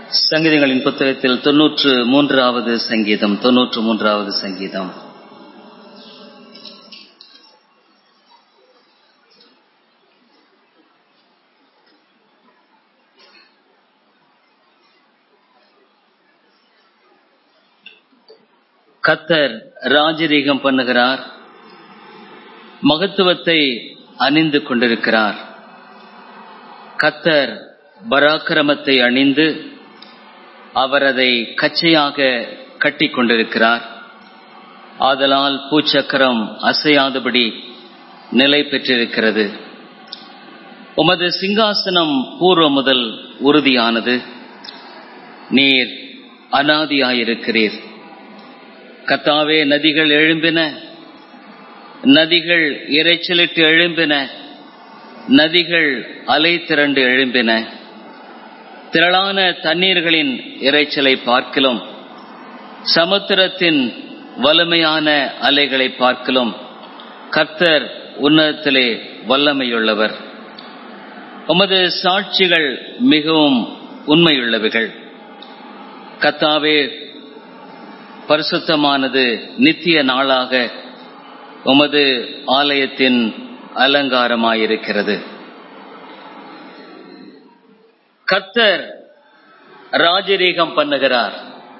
சங்கீதங்களின் புத்தகத்தில் தொன்னூற்று மூன்றாவது சங்கீதம் தொன்னூற்று மூன்றாவது சங்கீதம் கத்தர் ராஜரீகம் பண்ணுகிறார் மகத்துவத்தை அணிந்து கொண்டிருக்கிறார் கத்தர் பராக்கிரமத்தை அணிந்து அவர் அதை கச்சையாக கட்டி கொண்டிருக்கிறார் ஆதலால் பூச்சக்கரம் அசையாதபடி நிலை பெற்றிருக்கிறது உமது சிங்காசனம் பூர்வ முதல் உறுதியானது நீர் அனாதியாயிருக்கிறீர் கத்தாவே நதிகள் எழும்பின நதிகள் இறைச்சலிட்டு எழும்பின நதிகள் அலை திரண்டு எழும்பின திரளான தண்ணீர்களின் இறைச்சலை பார்க்கிலும் சமுத்திரத்தின் வலிமையான அலைகளை பார்க்கிலும் கர்த்தர் உன்னதத்திலே வல்லமையுள்ளவர் உமது சாட்சிகள் மிகவும் உண்மையுள்ளவைகள் கத்தாவே பரிசுத்தமானது நித்திய நாளாக உமது ஆலயத்தின் அலங்காரமாயிருக்கிறது கத்தர் ராஜரீகம் பண்ணுகிறார்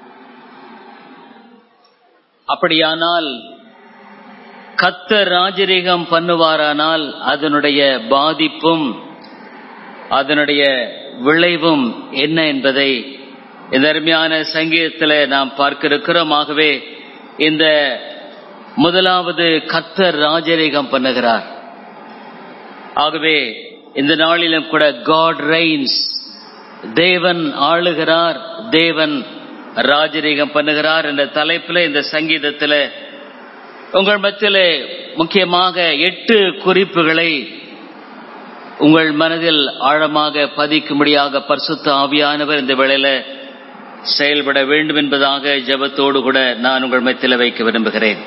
அப்படியானால் கத்தர் ராஜரீகம் பண்ணுவாரானால் அதனுடைய பாதிப்பும் அதனுடைய விளைவும் என்ன என்பதை இந்த அருமையான சங்கீதத்தில் நாம் பார்க்க இருக்கிறோம் ஆகவே இந்த முதலாவது கத்தர் ராஜரீகம் பண்ணுகிறார் ஆகவே இந்த நாளிலும் கூட காட் ரெயின்ஸ் தேவன் ஆளுகிறார் தேவன் ராஜரீகம் பண்ணுகிறார் என்ற தலைப்பில் இந்த சங்கீதத்தில் உங்கள் மத்தியிலே முக்கியமாக எட்டு குறிப்புகளை உங்கள் மனதில் ஆழமாக பதிக்கும்படியாக பரிசுத்த ஆவியானவர் இந்த வேளையில செயல்பட வேண்டும் என்பதாக ஜபத்தோடு கூட நான் உங்கள் மத்தியில் வைக்க விரும்புகிறேன்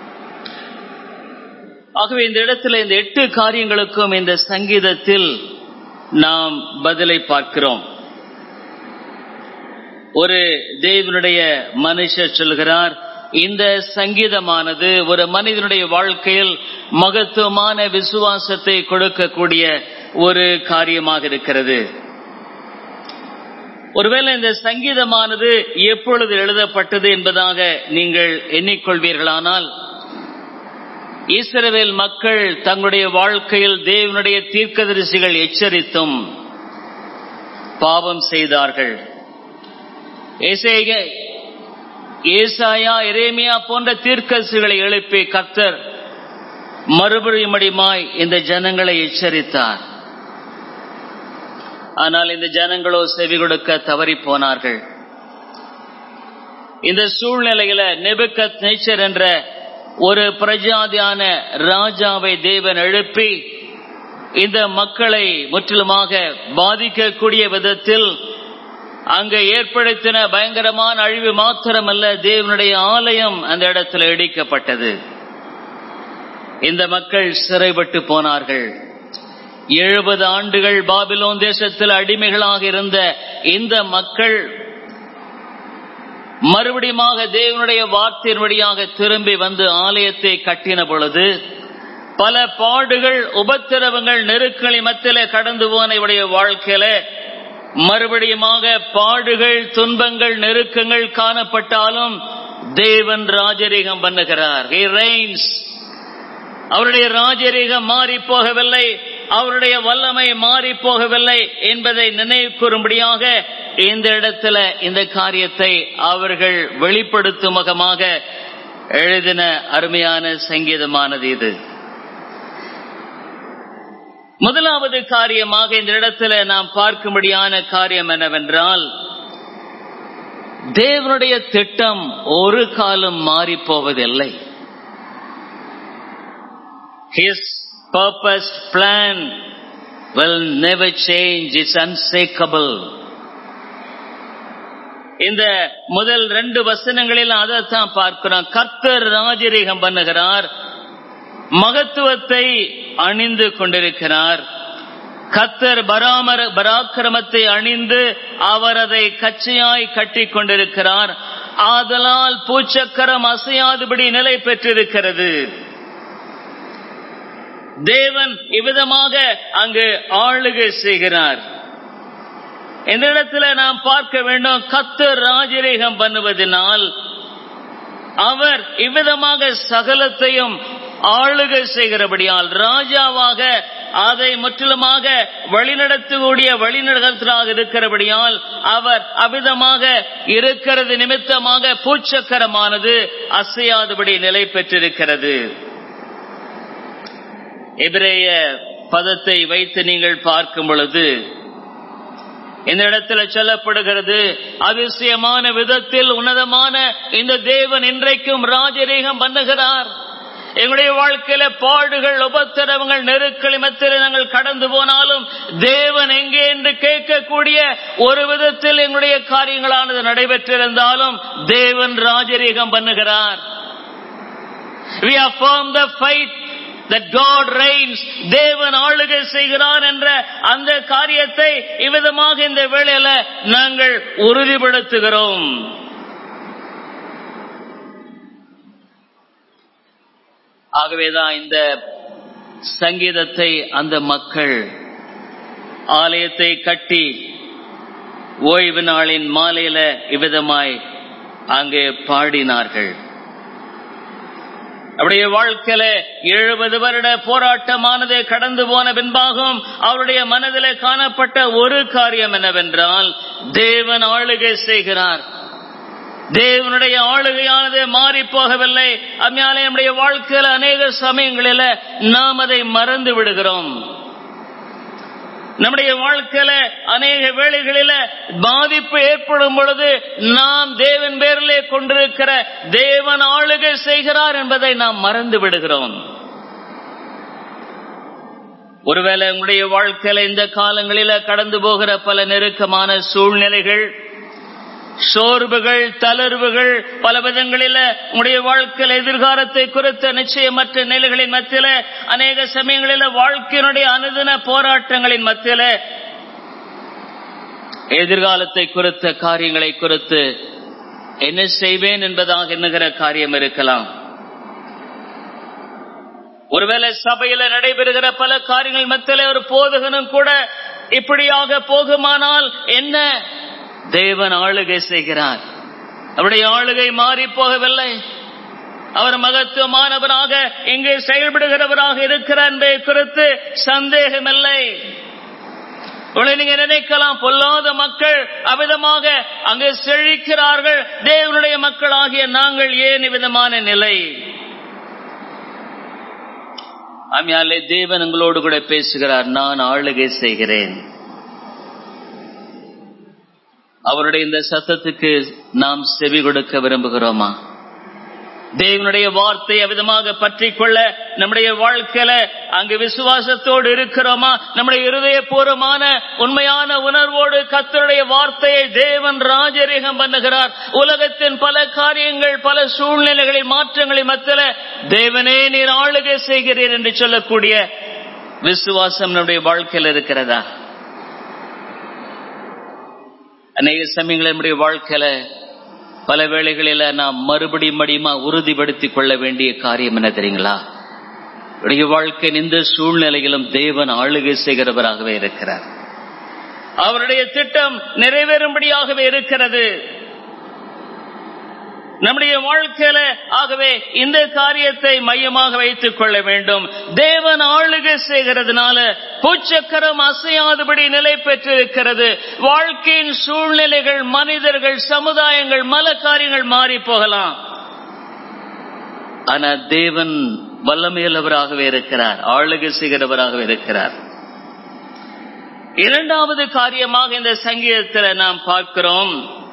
ஆகவே இந்த இடத்துல இந்த எட்டு காரியங்களுக்கும் இந்த சங்கீதத்தில் நாம் பதிலை பார்க்கிறோம் ஒரு தேவனுடைய மனுஷர் சொல்கிறார் இந்த சங்கீதமானது ஒரு மனிதனுடைய வாழ்க்கையில் மகத்துவமான விசுவாசத்தை கொடுக்கக்கூடிய ஒரு காரியமாக இருக்கிறது ஒருவேளை இந்த சங்கீதமானது எப்பொழுது எழுதப்பட்டது என்பதாக நீங்கள் எண்ணிக்கொள்வீர்களானால் இஸ்ரவேல் மக்கள் தங்களுடைய வாழ்க்கையில் தேவனுடைய தீர்க்கதரிசிகள் எச்சரித்தும் பாவம் செய்தார்கள் ஏசாயா எரேமியா போன்ற தீர்க்கதரிசிகளை எழுப்பி கர்த்தர் மறுபடியுமடிமாய் இந்த ஜனங்களை எச்சரித்தார் ஆனால் இந்த ஜனங்களோ செவி கொடுக்க தவறி போனார்கள் இந்த சூழ்நிலையில நெபுக்கத் நேச்சர் என்ற ஒரு பிரஜாதியான ராஜாவை தேவன் எழுப்பி இந்த மக்களை முற்றிலுமாக பாதிக்கக்கூடிய விதத்தில் அங்க ஏற்படுத்தின பயங்கரமான அழிவு மாத்திரமல்ல தேவனுடைய ஆலயம் அந்த இடத்துல இடிக்கப்பட்டது இந்த மக்கள் சிறைப்பட்டு போனார்கள் எழுபது ஆண்டுகள் பாபிலோன் தேசத்தில் அடிமைகளாக இருந்த இந்த மக்கள் மறுபடியுமாக தேவனுடைய வார்த்தையின் வழியாக திரும்பி வந்து ஆலயத்தை கட்டின பொழுது பல பாடுகள் உபத்திரவங்கள் நெருக்களி மத்தியில கடந்து போன இவருடைய வாழ்க்கையில மறுபடியுமாக பாடுகள் துன்பங்கள் நெருக்கங்கள் காணப்பட்டாலும் தேவன் ராஜரீகம் பண்ணுகிறார் அவருடைய ராஜரீகம் மாறி போகவில்லை அவருடைய வல்லமை மாறி போகவில்லை என்பதை நினைவு கூறும்படியாக இந்த இடத்துல இந்த காரியத்தை அவர்கள் வெளிப்படுத்தும் முகமாக எழுதின அருமையான சங்கீதமானது இது முதலாவது காரியமாக இந்த இடத்துல நாம் பார்க்கும்படியான காரியம் என்னவென்றால் தேவனுடைய திட்டம் ஒரு காலம் மாறி போவதில்லை His purposed plan will never change. It's unshakable. இந்த முதல் ரெண்டு வசனங்களில் அதைத்தான் பார்க்கிறோம் கர்த்தர் ராஜரீகம் பண்ணுகிறார் மகத்துவத்தை அணிந்து கொண்டிருக்கிறார் கத்தர் பராமர பராக்கிரமத்தை அணிந்து அவர் அதை கச்சையாய் கட்டி கொண்டிருக்கிறார் ஆதலால் பூச்சக்கரம் அசையாதபடி நிலை பெற்றிருக்கிறது தேவன் இவ்விதமாக அங்கு ஆளுகை செய்கிறார் இந்த இடத்துல நாம் பார்க்க வேண்டும் கத்தர் ராஜரீகம் பண்ணுவதனால் அவர் இவ்விதமாக சகலத்தையும் ஆளுகை செய்கிறபடியால் ராஜாவாக அதை முற்றிலுமாக வழிநடத்தக்கூடிய வழிநடத்தலாக இருக்கிறபடியால் அவர் அவிதமாக இருக்கிறது நிமித்தமாக பூச்சக்கரமானது அசையாதபடி நிலை பெற்றிருக்கிறது எபிரேய பதத்தை வைத்து நீங்கள் பார்க்கும் பொழுது இந்த இடத்துல சொல்லப்படுகிறது அதிசயமான விதத்தில் உன்னதமான இந்த தேவன் இன்றைக்கும் ராஜரீகம் பண்ணுகிறார் எங்களுடைய வாழ்க்கையில பாடுகள் உபத்திரவங்கள் நெருக்கள் மத்தியில் நாங்கள் கடந்து போனாலும் தேவன் எங்கே என்று கேட்கக்கூடிய ஒரு விதத்தில் எங்களுடைய காரியங்களானது நடைபெற்றிருந்தாலும் தேவன் ராஜரீகம் பண்ணுகிறார் We affirm the faith that God reigns தேவன் ஆளுகை செய்கிறார் என்ற அந்த காரியத்தை இவ்விதமாக இந்த வேளையில நாங்கள் உறுதிப்படுத்துகிறோம் ஆகவேதான் இந்த சங்கீதத்தை அந்த மக்கள் ஆலயத்தை கட்டி ஓய்வு நாளின் மாலையில இவ்விதமாய் அங்கே பாடினார்கள் அவருடைய வாழ்க்கையில எழுபது வருட போராட்டமானது கடந்து போன பின்பாகவும் அவருடைய மனதிலே காணப்பட்ட ஒரு காரியம் என்னவென்றால் தேவன் ஆளுகை செய்கிறார் தேவனுடைய ஆளுகையானது மாறி போகவில்லை அம்மையாலே நம்முடைய வாழ்க்கையில அநேக சமயங்களில நாம் அதை மறந்து விடுகிறோம் நம்முடைய வாழ்க்கையில அநேக வேளைகளில பாதிப்பு ஏற்படும் பொழுது நாம் தேவன் பேரிலே கொண்டிருக்கிற தேவன் ஆளுகை செய்கிறார் என்பதை நாம் மறந்து விடுகிறோம் ஒருவேளை உங்களுடைய வாழ்க்கையில இந்த காலங்களில கடந்து போகிற பல நெருக்கமான சூழ்நிலைகள் சோர்வுகள் தளர்வுகள் பல விதங்களில உங்களுடைய வாழ்க்கையில் எதிர்காலத்தை குறித்த நிச்சயமற்ற நிலைகளின் மத்தியில அநேக சமயங்களில வாழ்க்கையினுடைய அனுதின போராட்டங்களின் மத்தியில எதிர்காலத்தை குறித்த காரியங்களை குறித்து என்ன செய்வேன் என்பதாக எண்ணுகிற காரியம் இருக்கலாம் ஒருவேளை சபையில நடைபெறுகிற பல காரியங்கள் மத்தியில ஒரு போதகனும் கூட இப்படியாக போகுமானால் என்ன தேவன் ஆளுகை செய்கிறார் அவருடைய ஆளுகை மாறி போகவில்லை அவர் மகத்துவமானவராக இங்கே செயல்படுகிறவராக இருக்கிறார் என்பதை குறித்து சந்தேகமில்லை உங்களை நீங்க நினைக்கலாம் பொல்லாத மக்கள் அவிதமாக அங்கு செழிக்கிறார்கள் தேவனுடைய மக்களாகிய நாங்கள் ஏன் விதமான நிலை ஆமையாலே தேவன் உங்களோடு கூட பேசுகிறார் நான் ஆளுகை செய்கிறேன் அவருடைய இந்த சத்தத்துக்கு நாம் செவி கொடுக்க விரும்புகிறோமா தேவனுடைய வார்த்தை அவிதமாக பற்றி கொள்ள நம்முடைய வாழ்க்கையில அங்கு விசுவாசத்தோடு இருக்கிறோமா நம்முடைய இருதயபூர்வமான உண்மையான உணர்வோடு கத்தருடைய வார்த்தையை தேவன் ராஜரீகம் பண்ணுகிறார் உலகத்தின் பல காரியங்கள் பல சூழ்நிலைகளின் மாற்றங்களின் மத்தியில தேவனே நீர் ஆளுகை செய்கிறீர் என்று சொல்லக்கூடிய விசுவாசம் நம்முடைய வாழ்க்கையில் இருக்கிறதா அநேக சமயங்கள் நம்முடைய வாழ்க்கையில பல வேளைகளில நாம் மறுபடியும் மடியுமா உறுதிப்படுத்திக் கொள்ள வேண்டிய காரியம் என்ன தெரியுங்களா உடைய வாழ்க்கையின் இந்த சூழ்நிலையிலும் தேவன் ஆளுகை செய்கிறவராகவே இருக்கிறார் அவருடைய திட்டம் நிறைவேறும்படியாகவே இருக்கிறது நம்முடைய வாழ்க்கையில ஆகவே இந்த காரியத்தை மையமாக வைத்துக் கொள்ள வேண்டும் தேவன் ஆளுகை செய்கிறதுனால பூச்சக்கரம் அசையாதபடி நிலை பெற்றிருக்கிறது வாழ்க்கையின் சூழ்நிலைகள் மனிதர்கள் சமுதாயங்கள் மல காரியங்கள் மாறி போகலாம் ஆனா தேவன் வல்லமையுள்ளவராகவே இருக்கிறார் ஆளுகை செய்கிறவராகவே இருக்கிறார் இரண்டாவது காரியமாக இந்த சங்கீதத்தில் நாம் பார்க்கிறோம்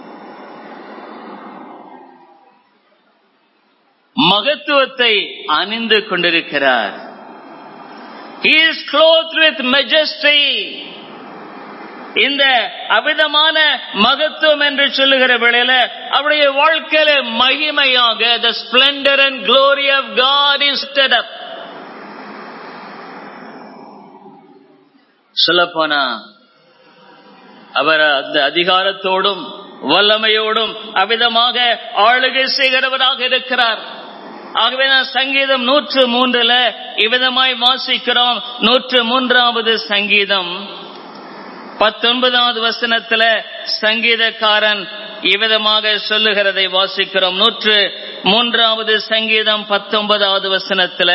மகத்துவத்தை அணிந்து கொண்டிருக்கிறார் He is clothed with majesty. இந்த அவிதமான மகத்துவம் என்று சொல்லுகிற வேளையில அவருடைய வாழ்க்கையில மகிமையாக the splendor and glory of God is stood up. சொல்லப்போனா அவர் அந்த அதிகாரத்தோடும் வல்லமையோடும் அவ்விதமாக ஆளுகை செய்கிறவராக இருக்கிறார் ஆகவே நான் சங்கீதம் நூற்று மூன்றுல இவ்விதமாய் வாசிக்கிறோம் நூற்று மூன்றாவது சங்கீதம் பத்தொன்பதாவது வசனத்துல சங்கீதக்காரன் இவ்விதமாக சொல்லுகிறதை வாசிக்கிறோம் நூற்று மூன்றாவது சங்கீதம் பத்தொன்பதாவது வசனத்துல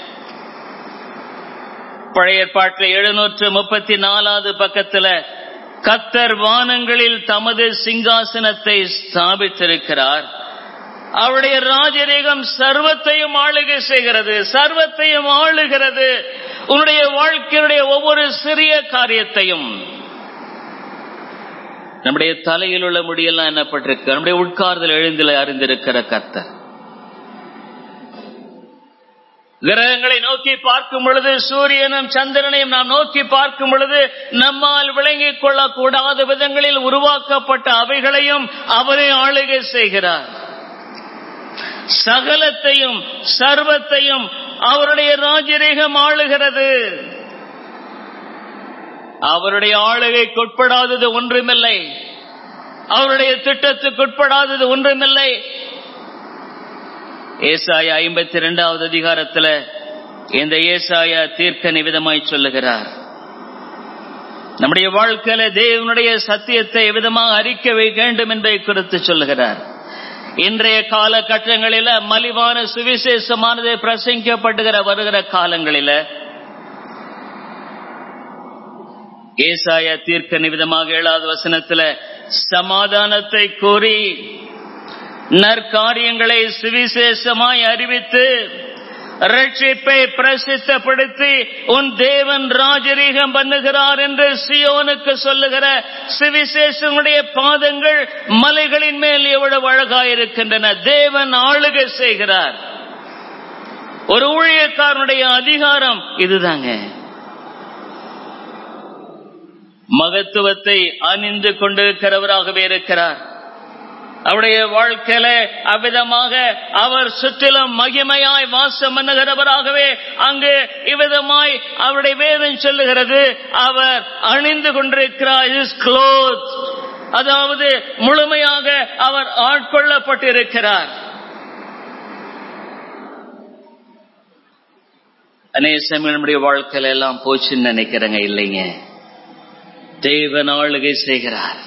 பழைய ஏற்பாட்டில் எழுநூற்று முப்பத்தி நாலாவது பக்கத்துல கத்தர் வானங்களில் தமது சிங்காசனத்தை ஸ்தாபித்திருக்கிறார் அவருடைய ராஜரீகம் சர்வத்தையும் ஆளுகை செய்கிறது சர்வத்தையும் ஆளுகிறது உன்னுடைய வாழ்க்கையுடைய ஒவ்வொரு சிறிய காரியத்தையும் நம்முடைய தலையில் உள்ள முடியெல்லாம் என்னப்பட்டிருக்கு நம்முடைய உட்கார்தல் எழுந்தில் அறிந்திருக்கிற கர்த்தர் கிரகங்களை நோக்கி பார்க்கும் பொழுது சூரியனும் சந்திரனையும் நாம் நோக்கி பார்க்கும் பொழுது நம்மால் விளங்கிக் கொள்ளக்கூடாத விதங்களில் உருவாக்கப்பட்ட அவைகளையும் அவரே ஆளுகை செய்கிறார் சகலத்தையும் சர்வத்தையும் அவருடைய ராஜரீகம் ஆளுகிறது அவருடைய ஆளுகைக்குட்படாதது ஒன்றுமில்லை அவருடைய திட்டத்துக்குட்படாதது ஒன்றுமில்லை ஏசாயா ஐம்பத்தி இரண்டாவது அதிகாரத்துல இந்த ஏசாயா தீர்க்க நிவிதமாய் சொல்லுகிறார் நம்முடைய வாழ்க்கையில தேவனுடைய சத்தியத்தை எவ்விதமாக அறிக்க வேண்டும் என்பதை குறித்து சொல்லுகிறார் இன்றைய காலகட்டங்களில மலிவான சுவிசேஷமானது பிரசங்கிக்கப்படுகிற வருகிற காலங்களில ஏசாய தீர்க்க நிவிதமாக ஏழாவது வசனத்துல சமாதானத்தை கூறி நற்காரியங்களை சுவிசேஷமாய் அறிவித்து ரட்சிப்பை பிரசித்தப்படுத்தி உன் தேவன் ராஜரீகம் பண்ணுகிறார் என்று சியோனுக்கு சொல்லுகிற சுவிசேஷனுடைய பாதங்கள் மலைகளின் மேல் எவ்வளவு அழகாயிருக்கின்றன தேவன் ஆளுகை செய்கிறார் ஒரு ஊழியக்காரனுடைய அதிகாரம் இதுதாங்க மகத்துவத்தை அணிந்து கொண்டிருக்கிறவராகவே இருக்கிறார் அவருடைய வாழ்க்கையில அவ்விதமாக அவர் சுற்றிலும் மகிமையாய் வாசம் பண்ணுகிறவராகவே அங்கு இவ்விதமாய் அவருடைய வேதம் சொல்லுகிறது அவர் அணிந்து கொண்டிருக்கிறார் இஸ் க்ளோத் அதாவது முழுமையாக அவர் ஆட்கொள்ளப்பட்டிருக்கிறார் அநேக சமயம் நம்முடைய வாழ்க்கையில எல்லாம் போச்சுன்னு நினைக்கிறேங்க இல்லைங்க தேவன் ஆளுகை செய்கிறார்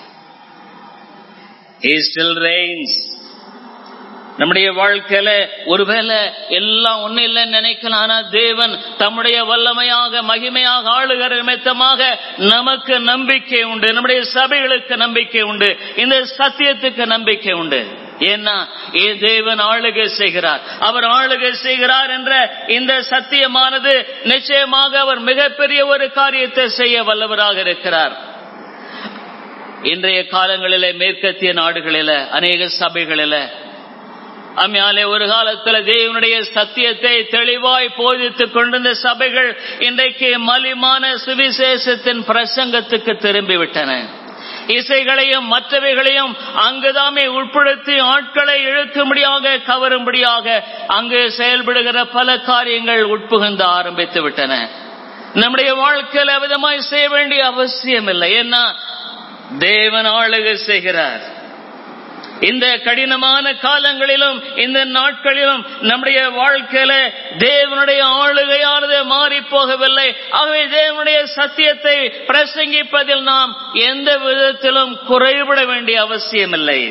He still reigns. நம்முடைய வாழ்க்கையில ஒருவேளை எல்லாம் ஒண்ணு இல்லைன்னு நினைக்கலாம் ஆனா தேவன் தம்முடைய வல்லமையாக மகிமையாக ஆளுகிற நிமித்தமாக நமக்கு நம்பிக்கை உண்டு நம்முடைய சபைகளுக்கு நம்பிக்கை உண்டு இந்த சத்தியத்துக்கு நம்பிக்கை உண்டு ஏன்னா ஏ தேவன் ஆளுகை செய்கிறார் அவர் ஆளுகை செய்கிறார் என்ற இந்த சத்தியமானது நிச்சயமாக அவர் மிகப்பெரிய ஒரு காரியத்தை செய்ய வல்லவராக இருக்கிறார் இன்றைய காலங்களில மேற்கத்திய நாடுகளில அநேக சபைகளில அம்மையாலே ஒரு காலத்துல தேவனுடைய சத்தியத்தை தெளிவாய் போதித்துக் கொண்டிருந்த சபைகள் இன்றைக்கு மலிமான சுவிசேஷத்தின் பிரசங்கத்துக்கு திரும்பிவிட்டன இசைகளையும் மற்றவைகளையும் அங்குதாமே உட்படுத்தி ஆட்களை இழுக்கும்படியாக கவரும்படியாக அங்கு செயல்படுகிற பல காரியங்கள் உட்புகுந்து ஆரம்பித்து விட்டன நம்முடைய வாழ்க்கையில் விதமாய் செய்ய வேண்டிய அவசியம் இல்லை ஏன்னா தேவன் ஆளுகை செய்கிறார் இந்த கடினமான காலங்களிலும் இந்த நாட்களிலும் நம்முடைய வாழ்க்கையில தேவனுடைய ஆளுகையானது மாறி போகவில்லை ஆகவே தேவனுடைய சத்தியத்தை பிரசங்கிப்பதில் நாம் எந்த விதத்திலும் குறைபட வேண்டிய அவசியம் இல்லை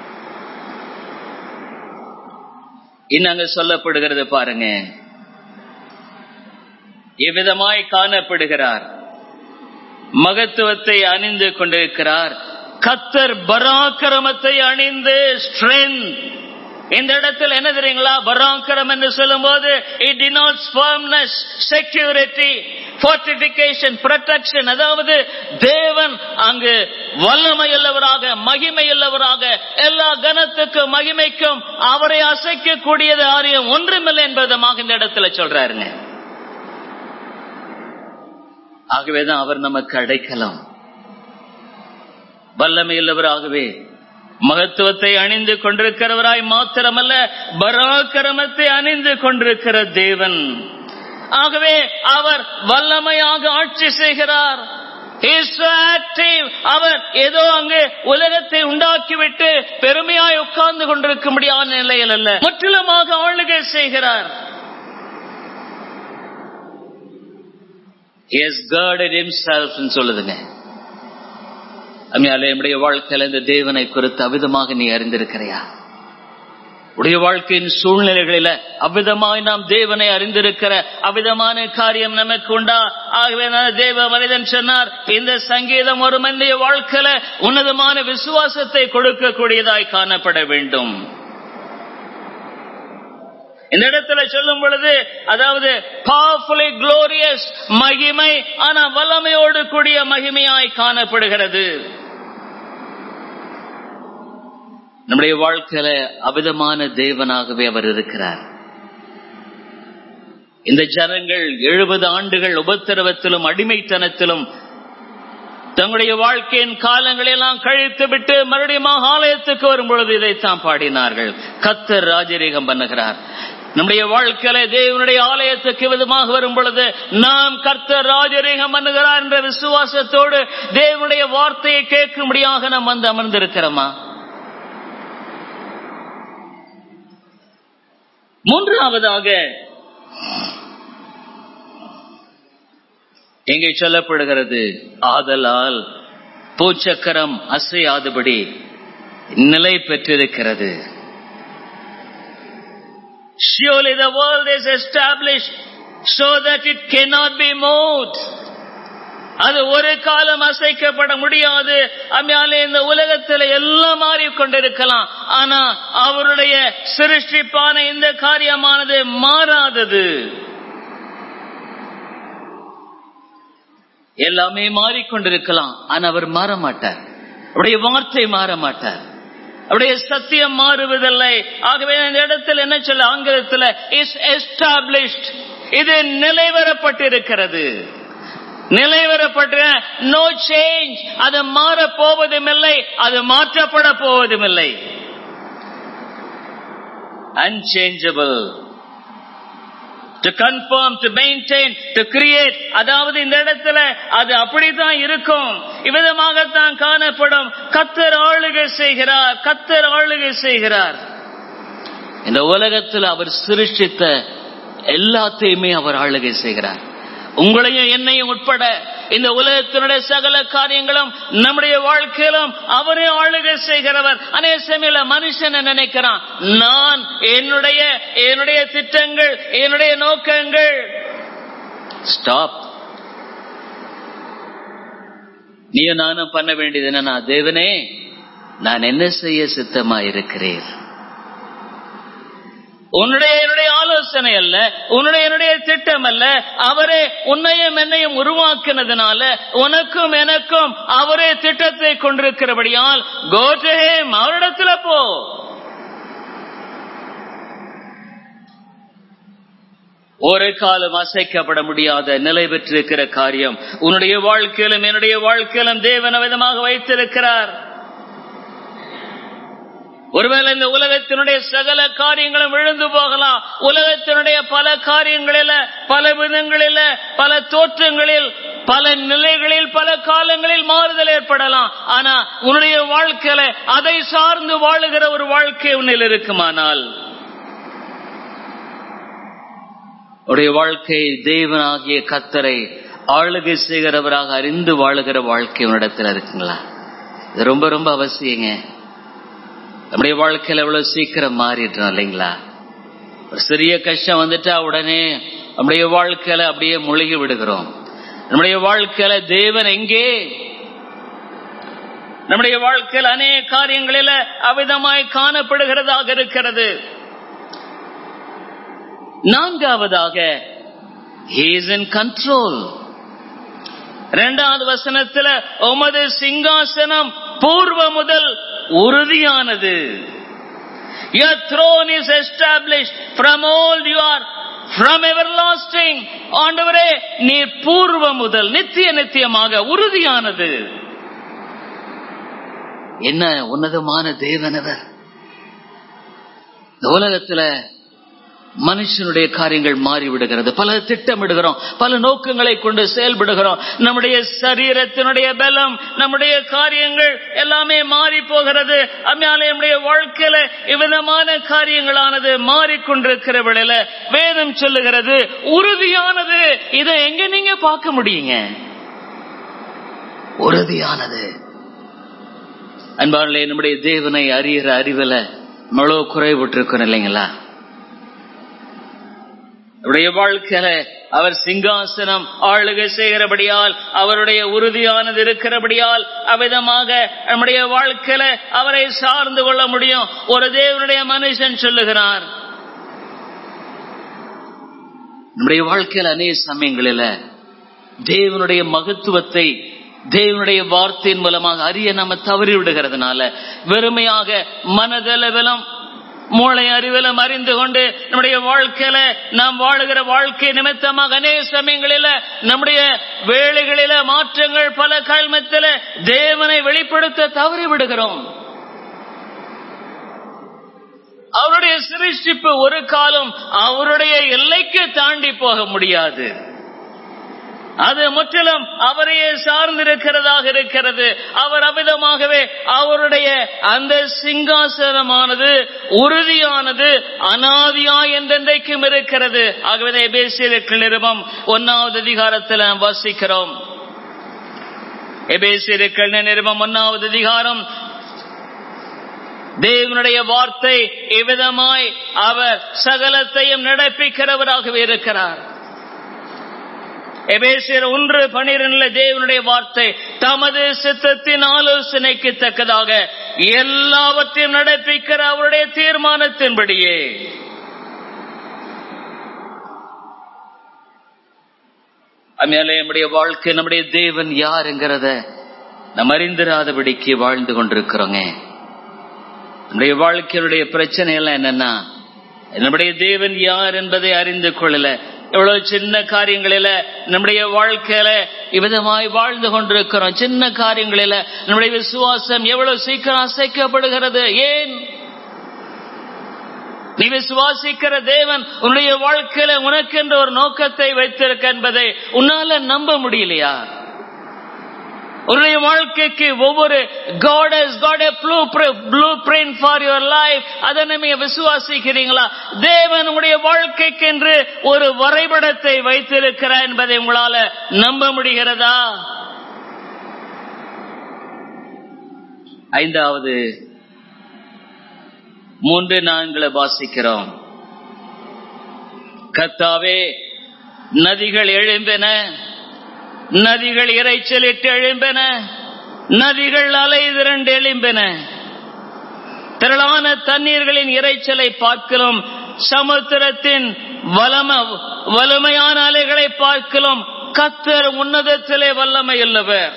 இன்னங்க சொல்லப்படுகிறது பாருங்க எவ்விதமாய் காணப்படுகிறார் மகத்துவத்தை அணிந்து கொண்டிருக்கிறார் கத்தர் பராக்கிரமத்தை அணிந்து ஸ்ட்ரென்த் இந்த இடத்தில் என்ன தெரியுங்களா பராக்கிரம் என்று சொல்லும் போது it denotes firmness security fortification protection அதாவது தேவன் அங்கு வல்லமையுள்ளவராக மகிமையுள்ளவராக எல்லா கனத்துக்கும் மகிமைக்கும் அவரை அசைக்கக்கூடியது ஆரியம் ஒன்றுமில்லை என்பதமாக இந்த இடத்துல சொல்றாருங்க ஆகவேதான் அவர் நமக்கு அடைக்கலாம் வல்லமையுள்ளவராகவே மகத்துவத்தை அணிந்து கொண்டிருக்கிறவராய் மாத்திரமல்ல பராக்கிரமத்தை அணிந்து கொண்டிருக்கிற தேவன் ஆகவே அவர் வல்லமையாக ஆட்சி செய்கிறார் He is so active. அவர் ஏதோ அங்கு உலகத்தை உண்டாக்கிவிட்டு பெருமையாய் உட்கார்ந்து கொண்டிருக்கும்படியான நிலையில் அல்ல முற்றிலுமாக ஆளுகை செய்கிறார் He has girded himself ன்னு சொல்லுதுங்க அம்மையாலே நம்முடைய வாழ்க்கையில இந்த தேவனை குறித்து அவிதமாக நீ அறிந்திருக்கிறையா உடைய வாழ்க்கையின் சூழ்நிலைகளில அவ்விதமாய் நாம் தேவனை அறிந்திருக்கிற அவ்விதமான காரியம் நமக்கு உண்டா ஆகவே நான் தேவ மனிதன் சொன்னார் இந்த சங்கீதம் ஒரு மனித வாழ்க்கையில உன்னதமான விசுவாசத்தை கொடுக்கக்கூடியதாய் காணப்பட வேண்டும் இந்த இடத்துல சொல்லும் பொழுது அதாவது பவர்ஃபுல்லி குளோரியஸ் மகிமை ஆனா வல்லமையோடு கூடிய மகிமையாய் காணப்படுகிறது நம்முடைய வாழ்க்கையில அவிதமான தேவனாகவே அவர் இருக்கிறார் இந்த ஜனங்கள் எழுபது ஆண்டுகள் உபத்திரவத்திலும் அடிமைத்தனத்திலும் தங்களுடைய வாழ்க்கையின் காலங்களெல்லாம் கழித்து விட்டு மறுபடியும் ஆலயத்துக்கு வரும் பொழுது இதைத்தான் பாடினார்கள் கத்தர் ராஜரீகம் பண்ணுகிறார் நம்முடைய வாழ்க்கையில தேவனுடைய ஆலயத்துக்கு விதமாக வரும் பொழுது நாம் கர்த்தர் ராஜரீகம் பண்ணுகிறார் என்ற விசுவாசத்தோடு தேவனுடைய வார்த்தையை கேட்கும்படியாக நாம் வந்து அமர்ந்திருக்கிறோமா மூன்றாவதாக இங்கே சொல்லப்படுகிறது ஆதலால் பூச்சக்கரம் அசையாதபடி நிலை பெற்றிருக்கிறது Surely the world is established so that it cannot be moved. அது ஒரு காலம் அசைக்கப்பட முடியாது அம்மையாலே இந்த உலகத்தில் எல்லாம் மாறிக்கொண்டிருக்கலாம் ஆனா அவருடைய சிருஷ்டிப்பான இந்த காரியமானது மாறாதது எல்லாமே மாறிக்கொண்டிருக்கலாம் ஆனா அவர் மாற மாட்டார் அவருடைய வார்த்தை மாற மாட்டார் அவருடைய சத்தியம் மாறுவதில்லை ஆகவே இந்த இடத்தில் என்ன சொல்ல ஆங்கிலத்தில் இஸ் எஸ்டாப்ளிஷ்ட் இது நிலைவரப்பட்டிருக்கிறது நிலைவரப்பட்ட நோ சேஞ்ச் அது மாற போவதும் இல்லை அது மாற்றப்பட போவதும் இல்லை unchangeable to confirm to maintain to create அதாவது இந்த இடத்துல அது அப்படித்தான் இருக்கும் இவ்விதமாகத்தான் காணப்படும் கத்தர் ஆளுகை செய்கிறார் கத்தர் ஆளுகை செய்கிறார் இந்த உலகத்தில் அவர் சிருஷ்டித்த எல்லாத்தையுமே அவர் ஆளுகை செய்கிறார் உங்களையும் என்னையும் உட்பட இந்த உலகத்தினுடைய சகல காரியங்களும் நம்முடைய வாழ்க்கையிலும் அவரே ஆளுகை செய்கிறவர் அநே சமயல மனுஷன் நினைக்கிறான் நான் என்னுடைய என்னுடைய திட்டங்கள் என்னுடைய நோக்கங்கள் ஸ்டாப் நீ நானும் பண்ண வேண்டியது என்னன்னா தேவனே நான் என்ன செய்ய சித்தமா இருக்கிறேன் உன்னுடைய என்னுடைய ஆலோசனை அல்ல உன்னுடைய என்னுடைய திட்டம் அல்ல அவரே உன்னையும் என்னையும் உருவாக்கினதுனால உனக்கும் எனக்கும் அவரே திட்டத்தை கொண்டிருக்கிறபடியால் கோட்டஹேம் அவரிடத்துல போ ஒரு காலம் அசைக்கப்பட முடியாத நிலை பெற்றிருக்கிற காரியம் உன்னுடைய வாழ்க்கையிலும் என்னுடைய வாழ்க்கையிலும் தேவன விதமாக வைத்திருக்கிறார் ஒருவேளை இந்த உலகத்தினுடைய சகல காரியங்களும் விழுந்து போகலாம் உலகத்தினுடைய பல காரியங்களில பல விதங்களில பல தோற்றங்களில் பல நிலைகளில் பல காலங்களில் மாறுதல் ஏற்படலாம் ஆனா உன்னுடைய வாழ்க்கையில அதை சார்ந்து வாழுகிற ஒரு வாழ்க்கை உன்னில் இருக்குமானால் உடைய வாழ்க்கை தேவனாகிய கத்தரை ஆளுகை செய்கிறவராக அறிந்து வாழுகிற வாழ்க்கை உன்னிடத்தில் இருக்குங்களா இது ரொம்ப ரொம்ப அவசியங்க நம்முடைய வாழ்க்கையில எவ்வளவு சீக்கிரம் மாறிடுறோம் இல்லைங்களா ஒரு சிறிய கஷ்டம் வந்துட்டா உடனே நம்முடைய வாழ்க்கையில அப்படியே முழுகி விடுகிறோம் நம்முடைய வாழ்க்கையில தேவன் எங்கே நம்முடைய வாழ்க்கையில் அநேக காரியங்களில அவிதமாய் காணப்படுகிறதாக இருக்கிறது நான்காவதாக he is in control இரண்டாவது வசனத்துல உமது சிங்காசனம் பூர்வ முதல் உறுதியானது your throne is established from old you are from everlasting ஆண்டவரே நீர் பூர்வ முதல் நித்திய நித்தியமாக உறுதியானது என்ன உன்னதமான தேவனவர் இந்த உலகத்துல மனுஷனுடைய காரியங்கள் மாறிவிடுகிறது பல திட்டமிடுகிறோம் பல நோக்கங்களை கொண்டு செயல்படுகிறோம் நம்முடைய சரீரத்தினுடைய பலம் நம்முடைய காரியங்கள் எல்லாமே மாறி போகிறது அதனால நம்முடைய வாழ்க்கையில இவ்விதமான காரியங்களானது மாறிக்கொண்டிருக்கிற வேளையில வேதம் சொல்லுகிறது உறுதியானது இதை எங்க நீங்க பார்க்க முடியுங்க உறுதியானது அன்பாளே நம்முடைய தேவனை அறிகிற அறிவுல இவ்வளவு குறைவுற்றிருக்கோம் இல்லைங்களா அவருடைய வாழ்க்கையில அவர் சிங்காசனம் ஆளுகை செய்கிறபடியால் அவருடைய உறுதியானது இருக்கிறபடியால் அவ்விதமாக நம்முடைய வாழ்க்கையில அவரை சார்ந்து கொள்ள முடியும் ஒரு தேவனுடைய மனுஷன் சொல்லுகிறார் நம்முடைய வாழ்க்கையில அநேக சமயங்களில தேவனுடைய மகத்துவத்தை தேவனுடைய வார்த்தையின் மூலமாக அறிய நம்ம தவறி விடுகிறதுனால வெறுமையாக மனதளவிலும் மூளை அறிவிலும் அறிந்து கொண்டு நம்முடைய வாழ்க்கையில நாம் வாழுகிற வாழ்க்கை நிமித்தமாக அநேக சமயங்களில நம்முடைய வேலைகளில மாற்றங்கள் பல காலமத்தில தேவனை வெளிப்படுத்த தவறி விடுகிறோம் அவருடைய சிருஷ்டிப்பு ஒரு காலம் அவருடைய எல்லைக்கு தாண்டி போக முடியாது அது முற்றிலும் அவரையே சார்ந்திருக்கிறதாக இருக்கிறது அவர் அமிதமாகவே அவருடைய அந்த சிங்காசனமானது உறுதியானது அனாதியா என்றென்றைக்கும் இருக்கிறது ஆகவே எபேசியருக்கு நிருபம் ஒன்னாவது அதிகாரத்தில் நாம் வாசிக்கிறோம் எபேசியர்கள் நிருபம் ஒன்னாவது அதிகாரம் தேவனுடைய வார்த்தை இவ்விதமாய் அவர் சகலத்தையும் நடப்பிக்கிறவராகவே இருக்கிறார் எபேசியர் ஒன்று பனிரெண்டுல தேவனுடைய வார்த்தை தமது சித்தத்தின் ஆலோசனைக்கு தக்கதாக எல்லாவற்றையும் நடப்பிக்கிற அவருடைய தீர்மானத்தின்படியே மேலே நம்முடைய வாழ்க்கை நம்முடைய தேவன் யாருங்கிறத நம்ம அறிந்திராதபடிக்கு வாழ்ந்து கொண்டிருக்கிறோங்க நம்முடைய வாழ்க்கையினுடைய பிரச்சனை எல்லாம் என்னன்னா நம்முடைய தேவன் யார் என்பதை அறிந்து கொள்ளல எவ்வளவு சின்ன காரியங்களில நம்முடைய வாழ்க்கையில இவ்விதமாய் வாழ்ந்து கொண்டிருக்கிறோம் சின்ன காரியங்களில நம்முடைய விசுவாசம் எவ்வளவு சீக்கிரம் அசைக்கப்படுகிறது ஏன் நீ விசுவாசிக்கிற தேவன் உன்னுடைய வாழ்க்கையில உனக்கென்ற ஒரு நோக்கத்தை வைத்திருக்க என்பதை உன்னால நம்ப முடியலையா உன்னுடைய வாழ்க்கைக்கு ஒவ்வொரு God has got a blueprint for your life அதை நீங்க விசுவாசிக்கிறீங்களா தேவன் உங்களுடைய வாழ்க்கைக்கு என்று ஒரு வரைபடத்தை வைத்திருக்கிறார் என்பதை உங்களால நம்ப முடிகிறதா ஐந்தாவது மூன்று நான்களை வாசிக்கிறோம் கத்தாவே நதிகள் எழும்பின நதிகள் இறைச்சலிட்டு எழும்பின நதிகள் அலை திரண்டு எழும்பின திரளான தண்ணீர்களின் இறைச்சலை பார்க்கிறோம் சமுத்திரத்தின் வலம வலிமையான அலைகளை பார்க்கிறோம் கத்தர் உன்னதத்திலே வல்லமை உள்ளவர்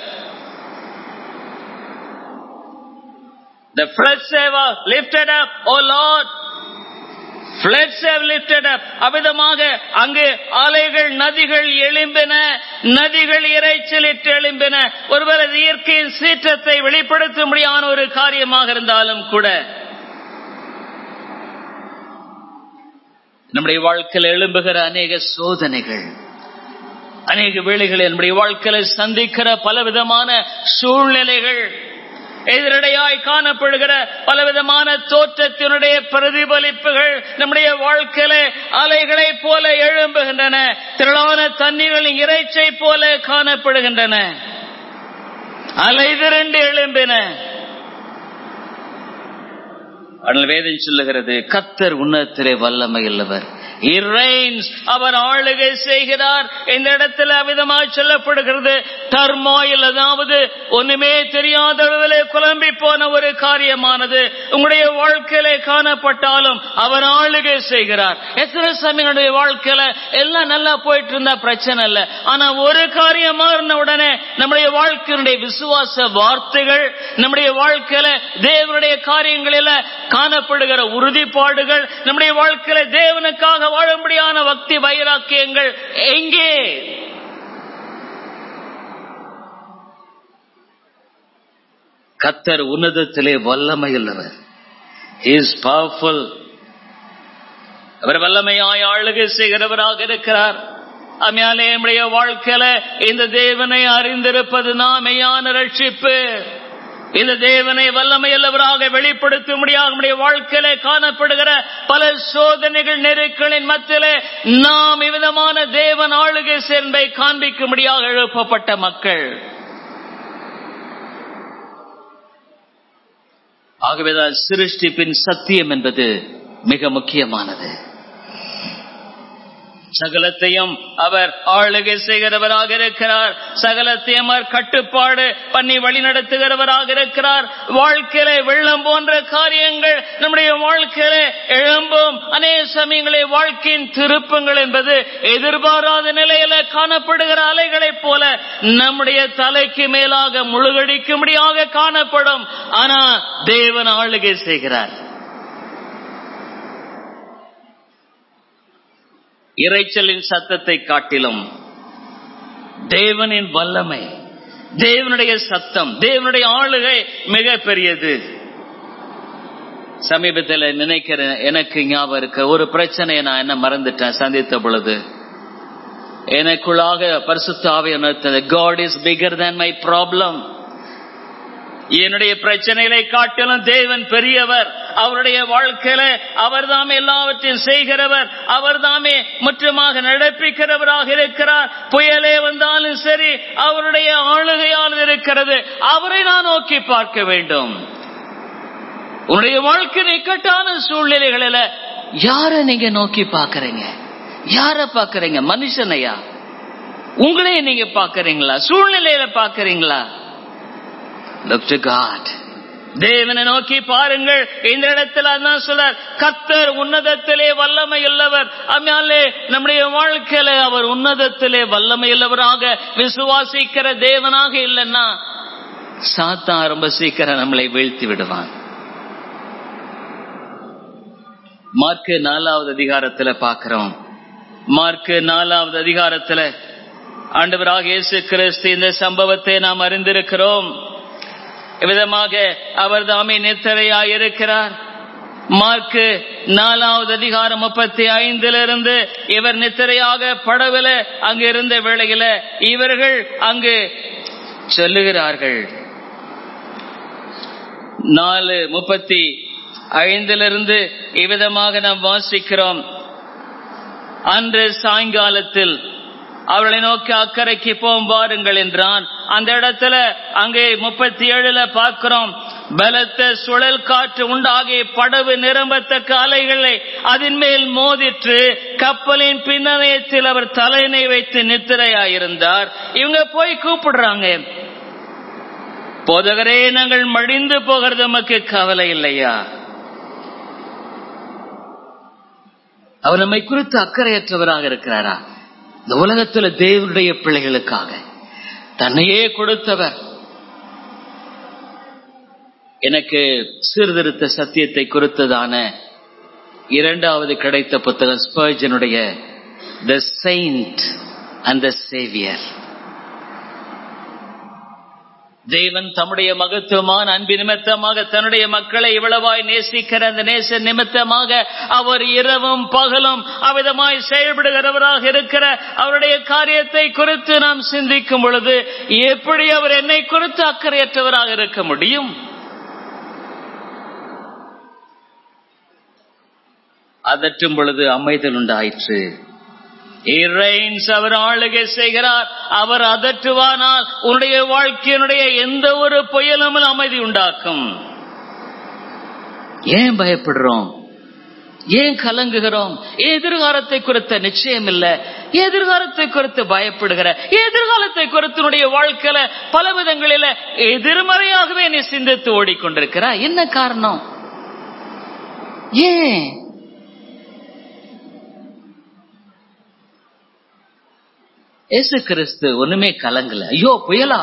The floods have lifted up, O Lord. Floods have lifted up. அவ்விதமாக அங்கு அலைகள் நதிகள் எழும்பின நதிகள் இறைச்சலிட்டு எழும்பின ஒருவர் அது இயற்கையின் சீற்றத்தை வெளிப்படுத்தும்படியான ஒரு காரியமாக இருந்தாலும் கூட நம்முடைய வாழ்க்கையில் எழும்புகிற அநேக சோதனைகள் அநேக வேளைகளில் நம்முடைய வாழ்க்கையில சந்திக்கிற பலவிதமான சூழ்நிலைகள் எதிரடையாய் காணப்படுகிற பலவிதமான தோற்றத்தினுடைய பிரதிபலிப்புகள் நம்முடைய வாழ்க்கையில அலைகளை போல எழும்புகின்றன திரளான தண்ணீர்களின் இறைச்சை போல காணப்படுகின்றன அலை திரண்டு எழும்பின ஆனால் வேதம் சொல்லுகிறது கத்தர் உன்னத்திலே வல்லமை உள்ளவர் அவர் ஆளுகை செய்கிறார் இந்த இடத்துல அவிதமாக சொல்லப்படுகிறது டர்மாயில் அதாவது ஒண்ணுமே தெரியாத அளவிலே குழம்பி போன ஒரு காரியமானது உங்களுடைய வாழ்க்கையில காணப்பட்டாலும் அவர் ஆளுகை செய்கிறார் எத்தனை சமயங்களுடைய வாழ்க்கையில எல்லாம் நல்லா போயிட்டு இருந்தா பிரச்சனை இல்லை ஆனா ஒரு காரியம் மாறின உடனே நம்முடைய வாழ்க்கையினுடைய விசுவாச வார்த்தைகள் நம்முடைய வாழ்க்கையில தேவனுடைய காரியங்களில காணப்படுகிற உறுதிப்பாடுகள் நம்முடைய வாழ்க்கையில தேவனுக்காக வாழும்படியான பக்தி வைராக்கியங்கள் எங்கே கத்தர் உன்னதத்திலே வல்லமை உள்ளவர் இஸ் பவர்ஃபுல் அவர் வல்லமையாய் ஆளுகை செய்கிறவராக இருக்கிறார் அம்மையாலே நம்முடைய வாழ்க்கையில இந்த தேவனை அறிந்திருப்பது தான் மெய்யான ரட்சிப்பு இந்த தேவனை வல்லமையுள்ளவராக வெளிப்படுத்த முடியாது நம்முடைய வாழ்க்கையில காணப்படுகிற பல சோதனைகள் நெருக்களின் மத்தியிலே நாம் இவ்விதமான தேவன் ஆளுகை சேர்ந்தை காண்பிக்க முடியாக எழுப்பப்பட்ட மக்கள் ஆகவேதான் சிருஷ்டிப்பின் சத்தியம் என்பது மிக முக்கியமானது சகலத்தையும் அவர் ஆளுகை செய்கிறவராக இருக்கிறார் சகலத்தையும் அவர் கட்டுப்பாடு பண்ணி வழி நடத்துகிறவராக இருக்கிறார் வாழ்க்கையில வெள்ளம் போன்ற காரியங்கள் நம்முடைய வாழ்க்கையில எழும்பும் அநேக சமயங்களே வாழ்க்கையின் திருப்பங்கள் என்பது எதிர்பாராத நிலையில காணப்படுகிற அலைகளைப் போல நம்முடைய தலைக்கு மேலாக முழுகடிக்கும்படியாக காணப்படும் ஆனா தேவன் ஆளுகை செய்கிறார் இறைச்சலின் சத்தத்தை காட்டிலும் தேவனின் வல்லமை தேவனுடைய சத்தம் தேவனுடைய ஆளுகை மிக பெரியது சமீபத்தில் நினைக்கிறேன் எனக்கு ஞாபகம் இருக்கு ஒரு பிரச்சனையை நான் என்ன மறந்துட்டேன் சந்தித்த பொழுது எனக்குள்ளாக பரிசுத்தாவை உணர்த்தது God is bigger than my problem என்னுடைய பிரச்சனைகளை காட்டிலும் தேவன் பெரியவர் அவருடைய வாழ்க்கையில அவர் தாமே எல்லாவற்றையும் செய்கிறவர் அவர் தாமே முற்றமாக நடப்பிக்கிறவராக இருக்கிறார் புயலே வந்தாலும் சரி அவருடைய ஆளுகையால் இருக்கிறது அவரை நான் நோக்கி பார்க்க வேண்டும் உன்னுடைய வாழ்க்கை இக்கட்டான சூழ்நிலைகளில யார நீங்க நோக்கி பாக்குறீங்க யார பாக்குறீங்க மனுஷனையா உங்களையே நீங்க பாக்குறீங்களா சூழ்நிலையில பாக்குறீங்களா லுக் டு காட் தேவனை நோக்கி பாருங்கள் இந்த இடத்துல அதான் சொல்லார் கத்தர் உன்னதத்திலே வல்லமை உள்ளவர் அம்மாலே நம்முடைய வாழ்க்கையில அவர் உன்னதத்திலே வல்லமை உள்ளவராக விசுவாசிக்கிற தேவனாக இல்லைன்னா சாத்தான் ரொம்ப சீக்கிரம் நம்மளை வீழ்த்தி விடுவான் மார்க்கு நாலாவது அதிகாரத்துல பாக்கிறோம் மார்க்கு நாலாவது அதிகாரத்துல ஆண்டவராக இயேசு கிறிஸ்து இந்த சம்பவத்தை நாம் அறிந்திருக்கிறோம் விதமாக அவர் தாமே நித்திரையாய் இருக்கிறார் மார்க்கு நாலாவது அதிகாரம் முப்பத்தி ஐந்திலிருந்து இவர் நித்திரையாக படவில அங்கு இருந்த வேளையில இவர்கள் அங்கு சொல்லுகிறார்கள் நாலு முப்பத்தி ஐந்திலிருந்து இவ்விதமாக நாம் வாசிக்கிறோம் அன்று சாயங்காலத்தில் அவர்களை நோக்கி அக்கறைக்கு போம் வாருங்கள் என்றான் அந்த இடத்துல அங்கே முப்பத்தி ஏழுல பார்க்கிறோம் பலத்த சுழல் காற்று உண்டாகி படவு நிரம்பத்தக்க அலைகளை அதன் மேல் மோதிற்று கப்பலின் பின்னணையத்தில் அவர் தலையினை வைத்து நித்திரையாயிருந்தார் இவங்க போய் கூப்பிடுறாங்க போதகரே நாங்கள் மடிந்து போகிறது நமக்கு கவலை இல்லையா அவர் நம்மை குறித்து அக்கறையற்றவராக இருக்கிறாரா இந்த உலகத்துல தேவனுடைய பிள்ளைகளுக்காக தன்னையே கொடுத்தவர் எனக்கு சீர்திருத்த சத்தியத்தை குறித்ததான இரண்டாவது கிடைத்த புத்தகம் ஸ்பர்ஜனுடைய the saint and the saviour தேவன் தம்முடைய மகத்துவமான அன்பு நிமித்தமாக தன்னுடைய மக்களை இவ்வளவாய் நேசிக்கிற அந்த நேச நிமித்தமாக அவர் இரவும் பகலும் அவ்விதமாய் செயல்படுகிறவராக இருக்கிற அவருடைய காரியத்தை குறித்து நாம் சிந்திக்கும் பொழுது எப்படி அவர் என்னை குறித்து அக்கறையற்றவராக இருக்க முடியும் அதற்றும் பொழுது அமைதல் உண்டாயிற்று அவர் ஆளுகை செய்கிறார் அவர் அதற்றுவானால் உன்னுடைய வாழ்க்கையினுடைய எந்த ஒரு புயலும் அமைதி உண்டாக்கும் ஏன் பயப்படுறோம் ஏன் கலங்குகிறோம் எதிர்காலத்தை குறித்த நிச்சயம் இல்ல எதிர்காலத்தை குறித்து பயப்படுகிற எதிர்காலத்தை குறித்து வாழ்க்கையில பல விதங்களில எதிர்மறையாகவே நீ சிந்தித்து ஓடிக்கொண்டிருக்கிற என்ன காரணம் ஏன் ஏசு கிறிஸ்து ஒண்ணுமே கலங்கல ஐயோ புயலா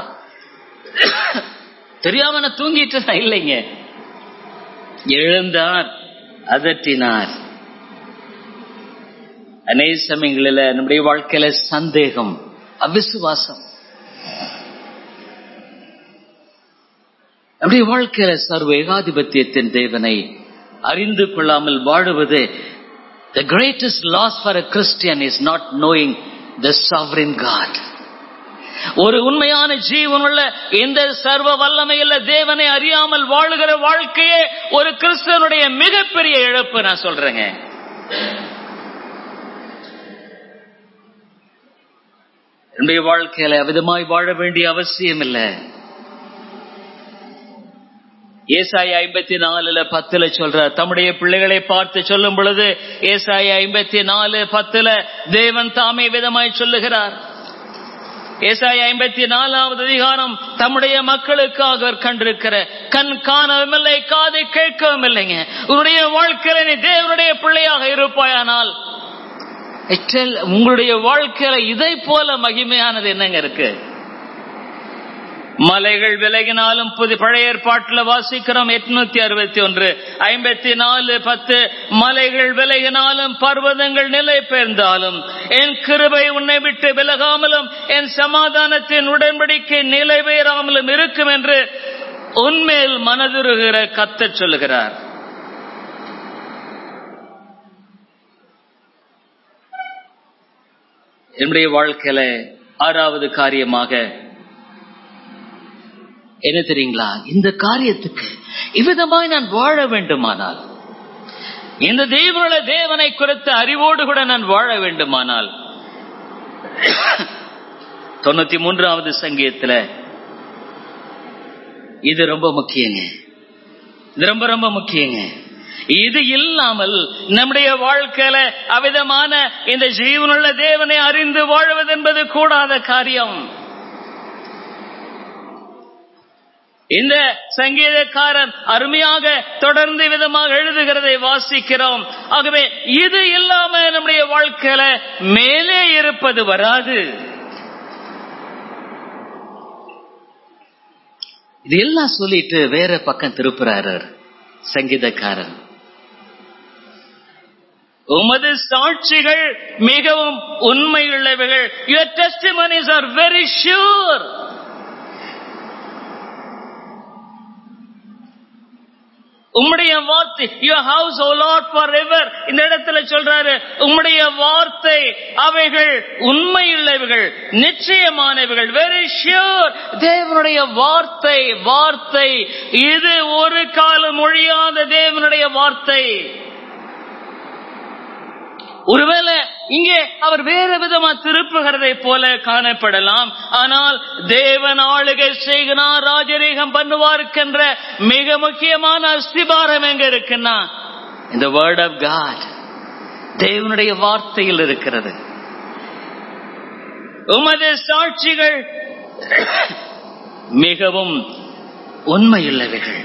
தெரியாம நான் தூங்கிட்டு இல்லைங்க எழுந்தார் அதட்டினார் அநேக சமயங்களில் நம்முடைய வாழ்க்கையில சந்தேகம் அவிசுவாசம் நம்முடைய வாழ்க்கையில சர்வ ஏகாதிபத்தியத்தின் தேவனை அறிந்து கொள்ளாமல் வாழுவது The greatest loss for a Christian is not knowing the sovereign God. ஒரு உண்மையான ஜீவனுள்ள இந்த சர்வ வல்லமையுள்ள தேவனை அறியாமல் வாழுகிற வாழ்க்கையே ஒரு கிறிஸ்தவனுடைய மிகப்பெரிய இழப்பு நான் சொல்றேங்க என்னுடைய வாழ்க்கையில அவிதமாய் வாழ வேண்டிய அவசியம் இல்லை ஏசாய ஐம்பத்தி நாலுல பத்துல சொல்றார் தம்முடைய பிள்ளைகளை பார்த்து சொல்லும் பொழுது ஏசாய ஐம்பத்தி நாலு பத்துல தேவன் தாமே விதமாய் சொல்லுகிறார் ஏசாய ஐம்பத்தி நாலாவது அதிகாரம் தம்முடைய மக்களுக்காக அவர் கண்டிருக்கிற கண் காணவும் இல்லை காதை கேட்கவும் இல்லைங்க உன்னுடைய வாழ்க்கையில நீ தேவனுடைய பிள்ளையாக இருப்பாயானால் உங்களுடைய வாழ்க்கையில இதை போல மகிமையானது என்னங்க இருக்கு மலைகள் விலகினாலும் புது பழைய ஏற்பாட்டில் வாசிக்கிறோம் எட்நூத்தி அறுபத்தி ஒன்று ஐம்பத்தி நாலு பத்து மலைகள் விலகினாலும் பர்வதங்கள் நிலை பெயர்ந்தாலும் என் கிருபை உன்னை விட்டு விலகாமலும் என் சமாதானத்தின் உடன்படிக்கை நிலை பெயராமலும் இருக்கும் என்று உன்மேல் மனதுருகிற கத்த சொல்லுகிறார் என்னுடைய வாழ்க்கையில ஆறாவது காரியமாக என்ன தெரியுங்களா இந்த காரியத்துக்கு இவ்விதமாய் நான் வாழ வேண்டுமானால் இந்த தேவனுள்ள தேவனை குறித்த அறிவோடு கூட நான் வாழ வேண்டுமானால் தொண்ணூத்தி மூன்றாவது சங்கீதத்துல இது ரொம்ப முக்கியங்க இது ரொம்ப ரொம்ப முக்கியங்க இது இல்லாமல் நம்முடைய வாழ்க்கையில அவிதமான இந்த ஜீவனுள்ள தேவனை அறிந்து வாழ்வது என்பது கூடாத காரியம் இந்த சங்கீதக்காரன் அருமையாக தொடர்ந்து விதமாக எழுதுகிறதை வாசிக்கிறோம் ஆகவே இது இல்லாம நம்முடைய வாழ்க்கையில மேலே இருப்பது வராது இது எல்லாம் சொல்லிட்டு வேற பக்கம் திருப்புறாரு சங்கீதக்காரன் உமது சாட்சிகள் மிகவும் உண்மையுள்ளவைகள் your testimonies are very sure உம்முடைய வார்த்தை your house O Lord for ever இந்த இடத்துல சொல்றாரு உம்முடைய வார்த்தை அவைகள் உண்மையுள்ளவைகள் நிச்சயமானவைகள் வெரி ஷியூர் தேவனுடைய வார்த்தை வார்த்தை இது ஒரு காலம் ஒழியாத தேவனுடைய வார்த்தை ஒருவேளை இங்கே அவர் வேற விதமா திருப்புகிறதை போல காணப்படலாம் ஆனால் தேவன் ஆளுகை செய்கிறார் ராஜரீகம் பண்ணுவார்க்கின்ற மிக முக்கியமான அஸ்திபாரம் எங்க இருக்குன்னா இந்த வேர்ட் ஆஃப் காட் தேவனுடைய வார்த்தையில் இருக்கிறது உமது சாட்சிகள் மிகவும் உண்மையுள்ளவைகள்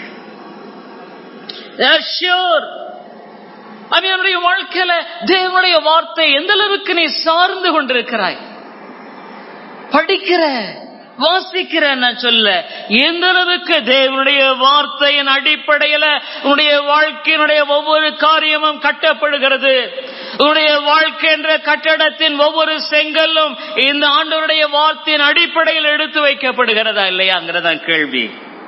ஷியோர் அவனுடைய வாழ்க்கையில தேவனுடைய வார்த்தை எந்த அளவுக்கு நீ சார்ந்து கொண்டிருக்கிறாய் படிக்கிற வாசிக்கிற நான் சொல்ல எந்த அளவுக்கு தேவனுடைய வார்த்தையின் அடிப்படையில உன்னுடைய வாழ்க்கையினுடைய ஒவ்வொரு காரியமும் கட்டப்படுகிறது உன்னுடைய வாழ்க்கை என்ற கட்டடத்தின் ஒவ்வொரு செங்கல்லும் இந்த ஆண்டவருடைய வார்த்தையின் அடிப்படையில் எடுத்து வைக்கப்படுகிறதா இல்லையாங்கிறதான் கேள்வி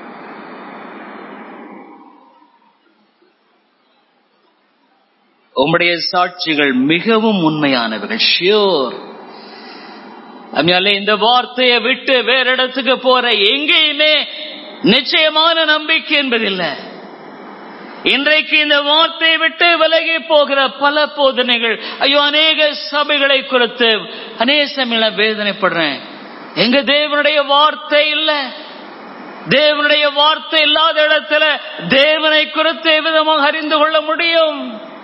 உம்முடைய சாட்சிகள் மிகவும் உண்மையானவர்கள் ஷியோர் அதனால இந்த வார்த்தையை விட்டு வேற இடத்துக்கு போற எங்கேயுமே நிச்சயமான நம்பிக்கை என்பதில்லை இன்றைக்கு இந்த வார்த்தையை விட்டு விலகி போகிற பல போதனைகள் ஐயோ அநேக சபைகளை குறித்து அநேசமில வேதனைப்படுறேன் எங்க தேவனுடைய வார்த்தை இல்ல தேவனுடைய வார்த்தை இல்லாத இடத்துல தேவனை குறித்து விதமாக அறிந்து கொள்ள முடியும்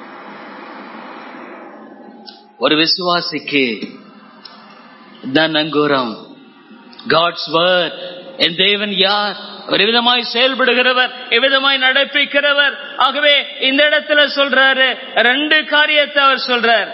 ஒரு விசுவாசிக்கு தான் நங்கூரம் காட்ஸ் வேர்ட் என் தேவன் யார் அவர் எவ்விதமாய் செயல்படுகிறவர் எவ்விதமாய் நடப்பிக்கிறவர் ஆகவே இந்த இடத்துல சொல்றாரு ரெண்டு காரியத்தை அவர் சொல்றார்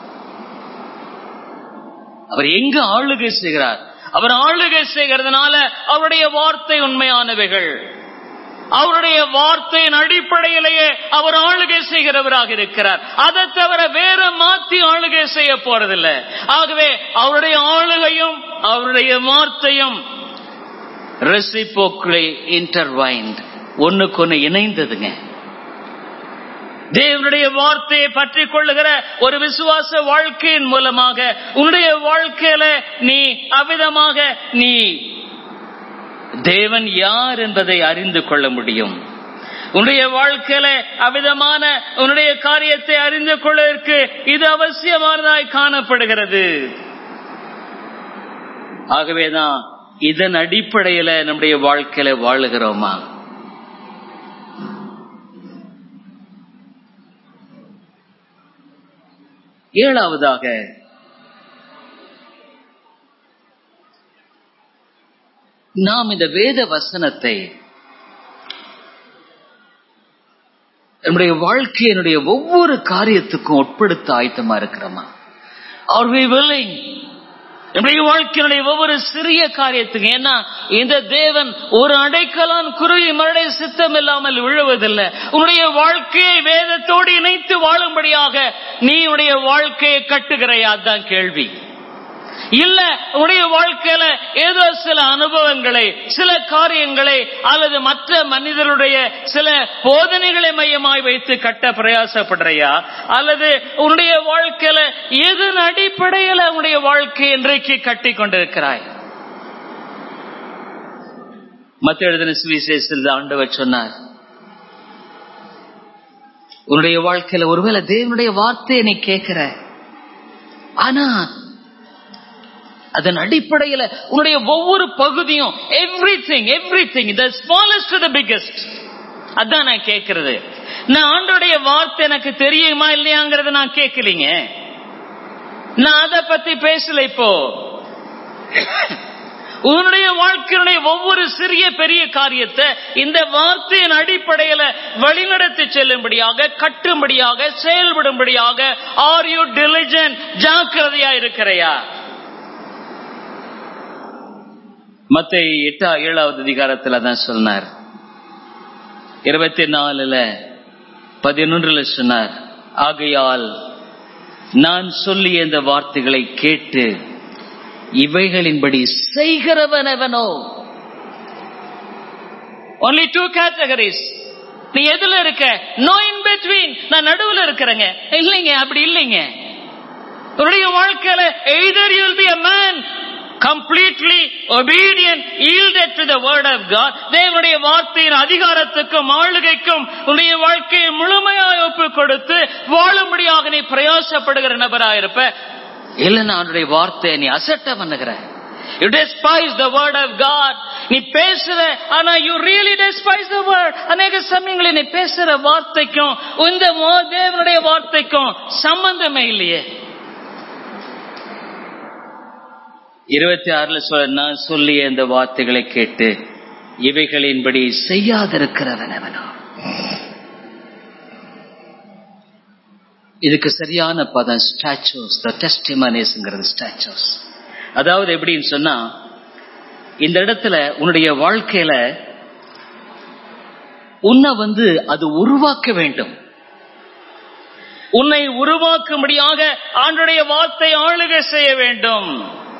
அவர் எங்க ஆளுகை செய்கிறார் அவர் ஆளுகை செய்கிறதுனால அவருடைய வார்த்தை உண்மையானவைகள் அவருடைய வார்த்தையின் அடிப்படையிலேயே அவர் ஆளுகை செய்கிறவராக இருக்கிறார் அதை தவிர வேற மாத்தி ஆளுகை செய்ய போறதில்லை ஆகவே அவருடைய ஆளுகையும் அவருடைய வார்த்தையும் ரெசிபோக்களை இன்டர்வைண்ட் ஒண்ணுக்கு ஒண்ணு இணைந்ததுங்க தேவனுடைய வார்த்தையை பற்றி கொள்ளுகிற ஒரு விசுவாச வாழ்க்கையின் மூலமாக உன்னுடைய வாழ்க்கையில நீ அவ்விதமாக நீ தேவன் யார் என்பதை அறிந்து கொள்ள முடியும் உன்னுடைய வாழ்க்கையில அவ்விதமான உன்னுடைய காரியத்தை அறிந்து கொள்வதற்கு இது அவசியமானதாய் காணப்படுகிறது ஆகவேதான் இதன் அடிப்படையில நம்முடைய வாழ்க்கையில வாழுகிறோமா ஏழாவதாக நாம் இந்த வேத வசனத்தை நம்முடைய வாழ்க்கையினுடைய ஒவ்வொரு காரியத்துக்கும் உட்படுத்த ஆயத்தமா இருக்கிறோமா ஆர் வி willing நம்முடைய வாழ்க்கையினுடைய ஒவ்வொரு சிறிய காரியத்துக்கு ஏன்னா இந்த தேவன் ஒரு அடைக்கலான் குருவி மறுடை சித்தம் இல்லாமல் விழுவதில்லை உன்னுடைய வாழ்க்கையை வேதத்தோடு இணைத்து வாழும்படியாக நீ உன்னுடைய வாழ்க்கையை கட்டுகிறையா தான் கேள்வி இல்ல உன்னுடைய வாழ்க்கையில ஏதோ சில அனுபவங்களை சில காரியங்களை அல்லது மற்ற மனிதருடைய சில போதனைகளை மையமாய் வைத்து கட்ட பிரயாசப்படுறியா அல்லது உன்னுடைய வாழ்க்கையில எதன் அடிப்படையில் உன்னுடைய வாழ்க்கை இன்றைக்கு கட்டி கொண்டிருக்கிறாய் மத்த எழுதின சுவிசேஷத்தில் ஆண்டவர் சொன்னார் உன்னுடைய வாழ்க்கையில ஒருவேளை தேவனுடைய வார்த்தையை நீ கேட்கிற ஆனா அதன் அடிப்படையில உன்னுடைய ஒவ்வொரு பகுதியும் everything everything the smallest the biggest அதான் நான் கேட்கறது நான் ஆண்டோடைய வார்த்தை எனக்கு தெரியுமா இல்லையாங்கிறத நான் கேட்கலீங்க நான் அதை பத்தி பேசல இப்போ உன்னுடைய வாழ்க்கையினுடைய ஒவ்வொரு சிறிய பெரிய காரியத்தை இந்த வார்த்தையின் அடிப்படையில வழிநடத்தி செல்லும்படியாக கட்டும்படியாக செயல்படும்படியாக ஆர் யூ டிலிஜென்ட் ஜாக்கிரதையா இருக்கிறையா மத்த எட்டா ஏழாவது அதிகாரத்துல தான் சொன்னார் இருபத்தி நாலுல பதினொன்றுல சொன்னார் ஆகையால் நான் சொல்லிய இந்த வார்த்தைகளை கேட்டு இவைகளின்படி செய்கிறவனவனோ ஒன்லி டூ கேட்டகரிஸ் நீ எதுல இருக்க நோ இன் பிட்வீன் நான் நடுவுல இருக்கிறேங்க இல்லைங்க அப்படி இல்லைங்க உன்னுடைய வாழ்க்கையில either you will be a man completely obedient yielded to the word of God தேவனுடைய வார்த்தையின் அதிகாரத்துக்கும் ஆளுகைக்கும் உன்னுடைய வாழ்க்கையை முழுமையாய் ஒப்பு கொடுத்து வாழும்படியாக நீ பிரயாசப்படுகிற நபராயிருப்ப இல்லைன்னா அவனுடைய வார்த்தையை நீ அசட்ட பண்ணுகிற You despise the word of God. நீ பேசுற ஆனா you really despise the word. அநேக சமயங்களில் நீ பேசுற வார்த்தைக்கும் இந்த மோ- தேவனுடைய வார்த்தைக்கும் சம்பந்தமே இல்லையே இருபத்தி ஆறுல சொல் நான் சொல்லிய இந்த வார்த்தைகளை கேட்டு இவைகளின்படி செய்யாதிருக்கிறவன் அவனோ இதுக்கு சரியான பதம் ஸ்டாச்சூஸ் த டெஸ்டிமனிஸ்ங்கிறது ஸ்டாச்சூஸ் அதாவது எப்படின்னு சொன்னா இந்த இடத்துல உன்னுடைய வாழ்க்கையில உன்னை வந்து அது உருவாக்க வேண்டும் உன்னை உருவாக்கும்படியாக ஆண்டுடைய வார்த்தை ஆளுகை செய்ய வேண்டும்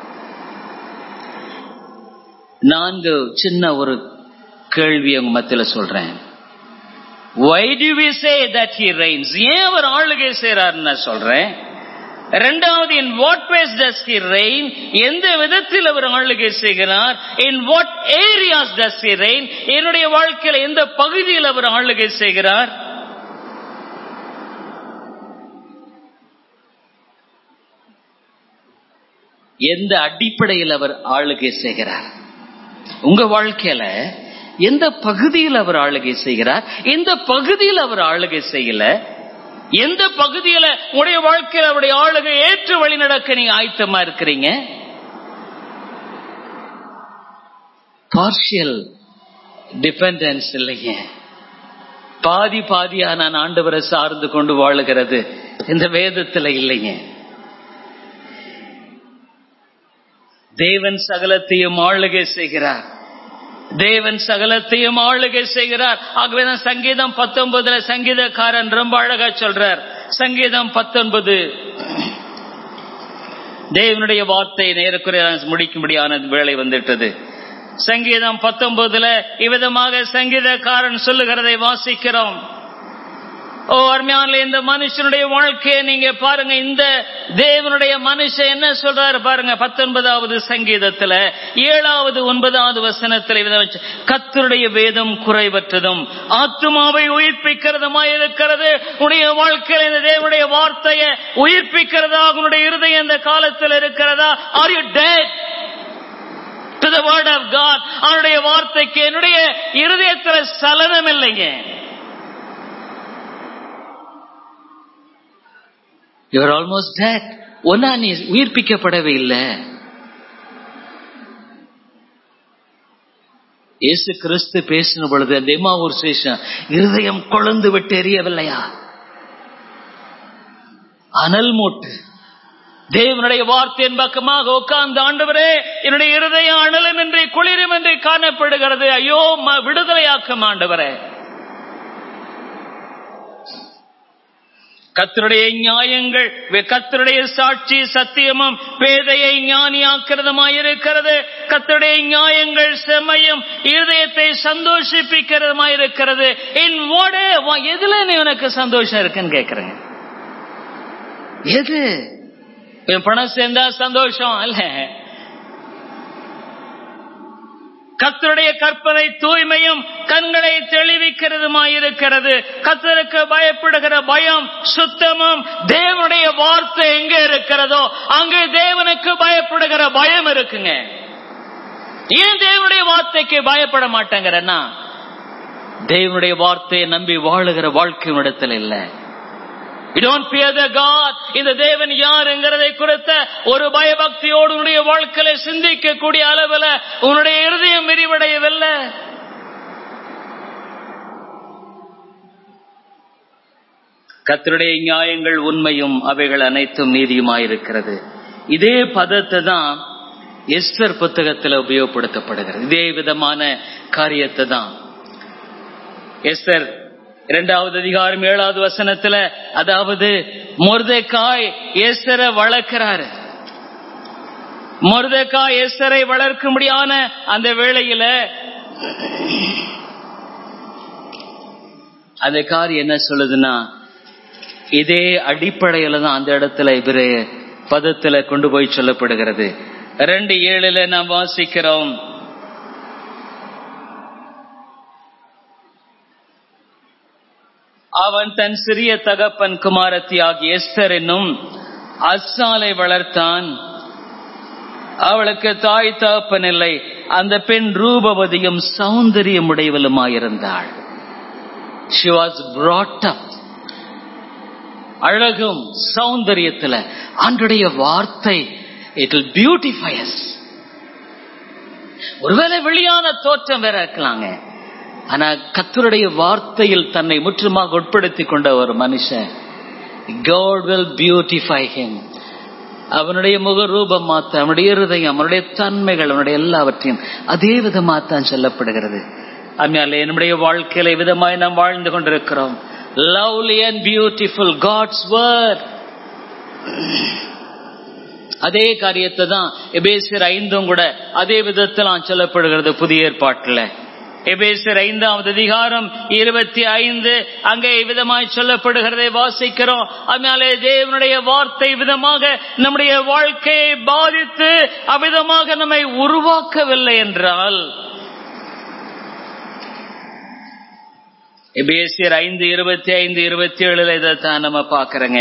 நான்கு சின்ன ஒரு கேள்வி உங்க மத்தியில சொல்றேன் Why do we say that he reigns? ஏன் அவர் ஆளுகை செய்றாருன்னு நான் சொல்றேன் இரண்டாவது in what ways does he reign எந்த விதத்தில் அவர் ஆளுகை செய்கிறார் in what areas does he reign என்னுடைய வாழ்க்கையில எந்த பகுதியில் அவர் ஆளுகை செய்கிறார் எந்த அடிப்படையில் அவர் ஆளுகை செய்கிறார் உங்க வாழ்க்கையில எந்த பகுதியில் அவர் ஆளுகை செய்கிறார் எந்த பகுதியில் அவர் ஆளுகை செய்யல எந்த பகுதியில உடைய வாழ்க்கையில அவருடைய ஆளுகை ஏற்று வழி நடக்க நீங்க ஆயத்தமா இருக்கிறீங்க பார்ஷியல் டிபெண்டன்ஸ் இல்லைங்க பாதி பாதியா நான் ஆண்டவரை சார்ந்து கொண்டு வாழுகிறது இந்த வேதத்துல இல்லைங்க தேவன் சகலத்தையும் ஆளுகை செய்கிறார் தேவன் சகலத்தையும் ஆளுகை செய்கிறார் ஆகவேதான் சங்கீதம் பத்தொன்பதுல சங்கீதக்காரன் ரொம்ப அழகா சொல்றார் சங்கீதம் பத்தொன்பது தேவனுடைய வார்த்தை நேரக்குறைய முடிக்கும்படியான வேலை வந்துட்டது சங்கீதம் பத்தொன்பதுல இவ்விதமாக சங்கீதக்காரன் சொல்லுகிறதை வாசிக்கிறோம் ஓ அருமையான இந்த மனுஷனுடைய வாழ்க்கையை நீங்க பாருங்க இந்த தேவனுடைய மனுஷன் என்ன சொல்றாரு பாருங்க பத்தொன்பதாவது சங்கீதத்துல ஏழாவது ஒன்பதாவது வசனத்துல இதை வச்சு கத்தருடைய வேதம் குறைவற்றதும் ஆத்மாவை உயிர்ப்பிக்கிறதுமாய் இருக்கிறது உன்னுடைய வாழ்க்கையில இந்த தேவனுடைய வார்த்தையை உயிர்ப்பிக்கிறதா உன்னுடைய இருதயம் இந்த காலத்தில் இருக்கிறதா are you dead to the word of God அவனுடைய வார்த்தைக்கு என்னுடைய இருதயத்துல சலனம் இல்லைங்க யூஆர் ஆல்மோஸ்ட் டெட் ஒன்னா நீ உயிர்ப்பிக்கப்படவே இல்லை இயேசு கிறிஸ்து பேசின பொழுது அந்த எம்மாவூர் சேஷன் இருதயம் கொழுந்து விட்டு எரியவில்லையா அனல் மூட்டு தேவனுடைய வார்த்தையின் பக்கமாக உட்கார்ந்து ஆண்டவரே என்னுடைய இருதயம் அனலும் என்று குளிரும் என்று காணப்படுகிறது ஐயோ ம- விடுதலையாக்கும் ஆண்டவரே கத்தருடைய நியாயங்கள் வே- கத்தருடைய சாட்சி சத்தியமும் பேதையை ஞானியாக்கிறதுமாயிருக்கிறது கத்தருடைய நியாயங்கள் செம்மையும் இருதயத்தை சந்தோஷிப்பிக்கிறதுமாயிருக்கிறது இன் வாட் எதுல நீ உனக்கு சந்தோஷம் இருக்குன்னு கேக்குறேங்க எது என் பணம் சேர்ந்தா சந்தோஷம் அல்ல கத்தருடைய கற்பனை தூய்மையும் கண்களை தெளிவிக்கிறதுமாயிருக்கிறது கத்தருக்கு பயப்படுகிற பயம் சுத்தமும் தேவனுடைய வார்த்தை எங்க இருக்கிறதோ அங்கு தேவனுக்கு பயப்படுகிற பயம் இருக்குங்க ஏன் தேவனுடைய வார்த்தைக்கு பயப்பட மாட்டேங்கிறன்னா தேவனுடைய வார்த்தையை நம்பி வாழுகிற வாழ்க்கை இடத்துல இல்லை You don't fear the God. இந்த தேவன் யாருங்கிறதை குறித்த ஒரு பயபக்தியோடு உன்னுடைய வாழ்க்கையில சிந்திக்கக்கூடிய அளவுல உன்னுடைய இருதயம் விரிவடையவில்லை கத்தருடைய நியாயங்கள் உண்மையும் அவைகள் அனைத்தும் நீதியுமாயிருக்கிறது இதே பதத்தை தான் எஸ்தர் புத்தகத்தில் உபயோகப்படுத்தப்படுகிறது இதே விதமான காரியத்தை தான் எஸ்தர் இரண்டாவது அதிகாரம் ஏழாவது வசனத்துல அதாவது மொர்தேக்காய் எஸ்தரை வளர்க்கிறாரு மொர்தேக்காய் எஸ்தரை வளர்க்கும்படியான அந்த வேளையில அந்த காரியம் என்ன சொல்லுதுன்னா இதே அடிப்படையில தான் அந்த இடத்துல இவரு பதத்துல கொண்டு போய் சொல்லப்படுகிறது ரெண்டு ஏழுல நாம் வாசிக்கிறோம் அவன் தன் சிறிய தகப்பன் குமாரத்தி ஆகிய எஸ்தர் என்னும் அஸ்ஸாலை வளர்த்தான் அவளுக்கு தாய் தகப்பன் இல்லை அந்த பெண் ரூபவதியும் சௌந்தரியம் உடையவளுமாயிருந்தாள் she was brought up அழகும் சௌந்தரியத்துல ஆண்டுடைய வார்த்தை இட் will beautify us ஒருவேளை வெளியான தோற்றம் வேற இருக்கலாங்க ஆனா கத்தருடைய வார்த்தையில் தன்னை முற்றுமாக உட்படுத்தி கொண்ட ஒரு மனுஷன் God will beautify him அவனுடைய முகரூபம் மாத்த அவனுடைய இருதயம் அவனுடைய தன்மைகள் அவனுடைய எல்லாவற்றையும் அதே விதமாத்தான் சொல்லப்படுகிறது அதனால என்னுடைய வாழ்க்கையில விதமாய் நாம் வாழ்ந்து கொண்டிருக்கிறோம் lovely and beautiful God's word அதே காரியத்தை தான் எபேசியர் ஐந்தும் கூட அதே விதத்தில் சொல்லப்படுகிறது புதிய ஏற்பாட்டில் எபேசியர் ஐந்தாவது அதிகாரம் இருபத்தி ஐந்து அங்கே விதமாய் சொல்லப்படுகிறதை வாசிக்கிறோம் அதனாலே தேவனுடைய வார்த்தை விதமாக நம்முடைய வாழ்க்கையை பாதித்து அவ்விதமாக நம்மை உருவாக்கவில்லை என்றால் எபேசியர் ஐந்து இருபத்தி ஐந்து இருபத்தி ஏழுல இதைத்தான் நம்ம பாக்குறோங்க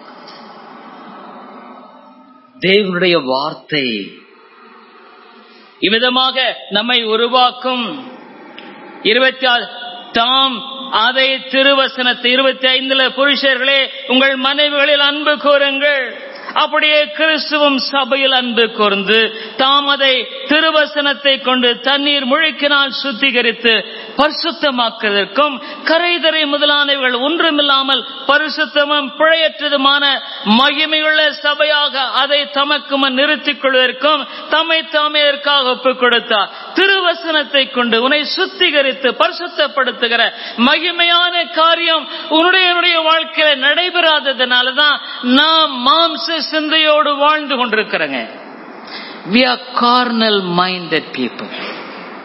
தேவனுடைய வார்த்தை இவ்விதமாக நம்மை உருவாக்கும் இருபத்தி ஆறு தாம் அதை திருவசனத்தை இருபத்தி ஐந்துல புருஷர்களே உங்கள் மனைவிகளில் அன்பு கூறுங்கள் அப்படியே கிறிஸ்துவும் சபையில் அன்பு கூர்ந்து தாம் அதை திருவசனத்தை கொண்டு தண்ணீர் முழுக்கினால் சுத்திகரித்து பரிசுத்தமாக்குவதற்கும் கரைதரை முதலானவர்கள் ஒன்றுமில்லாமல் பரிசுத்தமும் பிழையற்றதுமான மகிமையுள்ள சபையாக அதை தமக்கு முன் நிறுத்திக் கொள்வதற்கும் தம்மை தாமே இதற்காக ஒப்புக் கொடுத்தார் திருவசனத்தை கொண்டு உன்னை சுத்திகரித்து பரிசுத்தப்படுத்துகிற மகிமையான காரியம் உன்னுடைய என்னுடைய வாழ்க்கையில நடைபெறாததுனாலதான் நாம் மாம்ச சிந்தையோடு வாழ்ந்து கொண்டிருக்கிறோங்க we are carnal minded people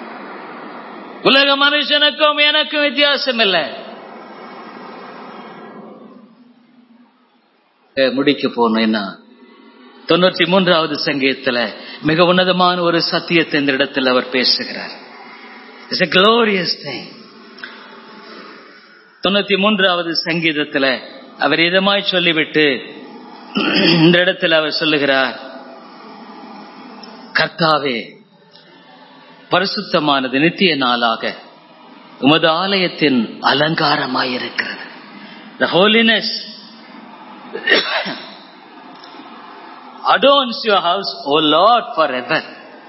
உலக மனுஷனுக்கும் எனக்கும் வித்தியாசம் இல்லை முடிக்க போகணும் என்ன தொண்ணூற்றி மூன்றாவது சங்கீதத்துல மிக உன்னதமான ஒரு சத்தியத்தை இந்த இடத்தில் அவர் பேசுகிறார் இட்ஸ் a glorious thing தொண்ணூத்தி மூன்றாவது சங்கீதத்துல அவர் இதமாய் சொல்லிவிட்டு இந்த இடத்தில் அவர் சொல்லுகிறார் கர்த்தாவே பரிசுத்தமானது நித்திய நாளாக உமது ஆலயத்தின் அலங்காரமாயிருக்கிறது the holiness adorns your house o lord forever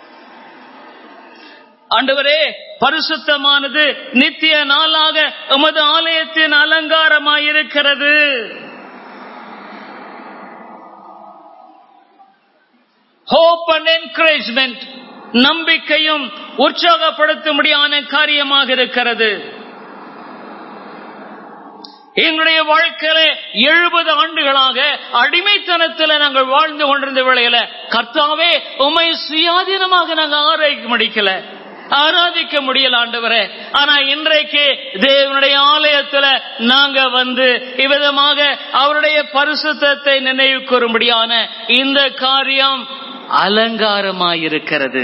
ஆண்டவரே பரிசுத்தமானது நித்திய நாளாக உமது ஆலயத்தின் அலங்காரமாயிருக்கிறது ஹோப் அண்ட் என்கரேஜ்மெண்ட் நம்பிக்கையும் உற்சாகப்படுத்தும்படியான காரியமாக இருக்கிறது எங்களுடைய வாழ்க்கையில எழுபது ஆண்டுகளாக அடிமைத்தனத்தில் நாங்கள் வாழ்ந்து கொண்டிருந்த வேளையில கர்த்தாவே உமை சுயாதீனமாக நாங்கள் ஆராய்க்க முடிக்கல ஆராதிக்க முடியல ஆண்டவரே ஆனா இன்றைக்கு தேவனுடைய ஆலயத்துல நாங்க வந்து இவ்விதமாக அவருடைய பரிசுத்தத்தை நினைவு கூறும்படியான இந்த காரியம் அலங்காரமாயிருக்கிறது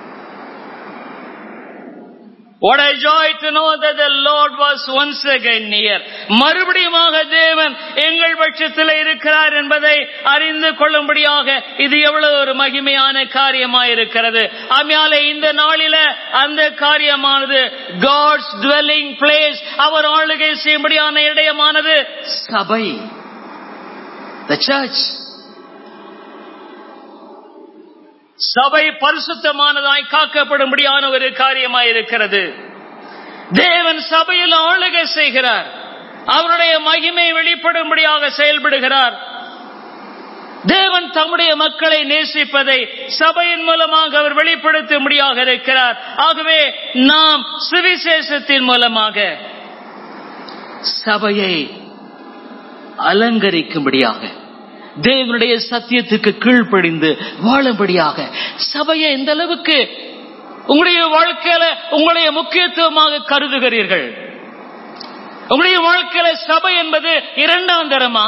What a joy to know that the Lord was once again near. மறுபடியுமாக தேவன் எங்கள் பட்சத்தில் இருக்கிறார் என்பதை அறிந்து கொள்ளும்படியாக இது எவ்வளவு ஒரு மகிமையான காரியமாயிருக்கிறது ஆமையாலே இந்த நாளில அந்த காரியமானது காட்ஸ் dwelling பிளேஸ் அவர் ஆளுகை செய்யும்படியான இடயமானது சபை the church சபை பரிசுத்தமானதாய் காக்கப்படும்படியான ஒரு காரியமாய் இருக்கிறது தேவன் சபையில் ஆளுகை செய்கிறார் அவருடைய மகிமை வெளிப்படும்படியாக செயல்படுகிறார் தேவன் தம்முடைய மக்களை நேசிப்பதை சபையின் மூலமாக அவர் வெளிப்படுத்தும்படியாக இருக்கிறார் ஆகவே நாம் சுவிசேஷத்தின் மூலமாக சபையை அலங்கரிக்கும்படியாக தேவனுடைய சத்தியத்துக்கு கீழ்ப்படிந்து வாழும்படியாக சபையை எந்த அளவுக்கு உங்களுடைய வாழ்க்கையில உங்களுடைய முக்கியத்துவமாக கருதுகிறீர்கள் உங்களுடைய வாழ்க்கையில சபை என்பது இரண்டாம் தரமா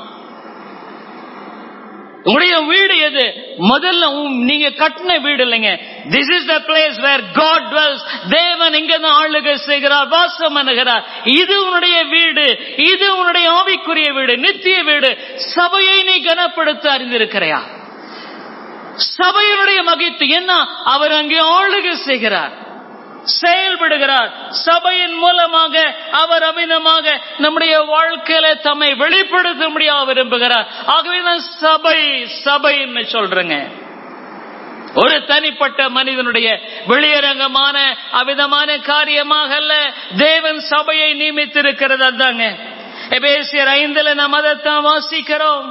உங்களுடைய வீடு எது முதல்ல நீங்க கட்டின வீடு இல்லைங்க this is the place where God dwells தேவன் இங்க தான் ஆளுகை செய்கிறார் வாசம் பண்ணுகிறார் இது உன்னுடைய வீடு இது உன்னுடைய ஆவிக்குரிய வீடு நித்திய வீடு சபையை நீ கனப்படுத்த அறிந்திருக்கிறையா சபையினுடைய மகித்து என்ன அவர் அங்கே ஆளுகை செய்கிறார் செயல்படுகிறார் சபையின் மூலமாக அவர் அமிதமாக நம்முடைய வாழ்க்கையில தம்மை வெளிப்படுத்த முடியாது விரும்புகிறார் ஆகவே நான் சபை சபைன்னு சொல்றேங்க ஒரு தனிப்பட்ட மனிதனுடைய வெளியரங்கமான அவிதமான காரியமாக அல்ல தேவன் சபையை நியமித்திருக்கிறது அதாங்க எபேசியர் ஐந்துல நாம் அதைத்தான் வாசிக்கிறோம்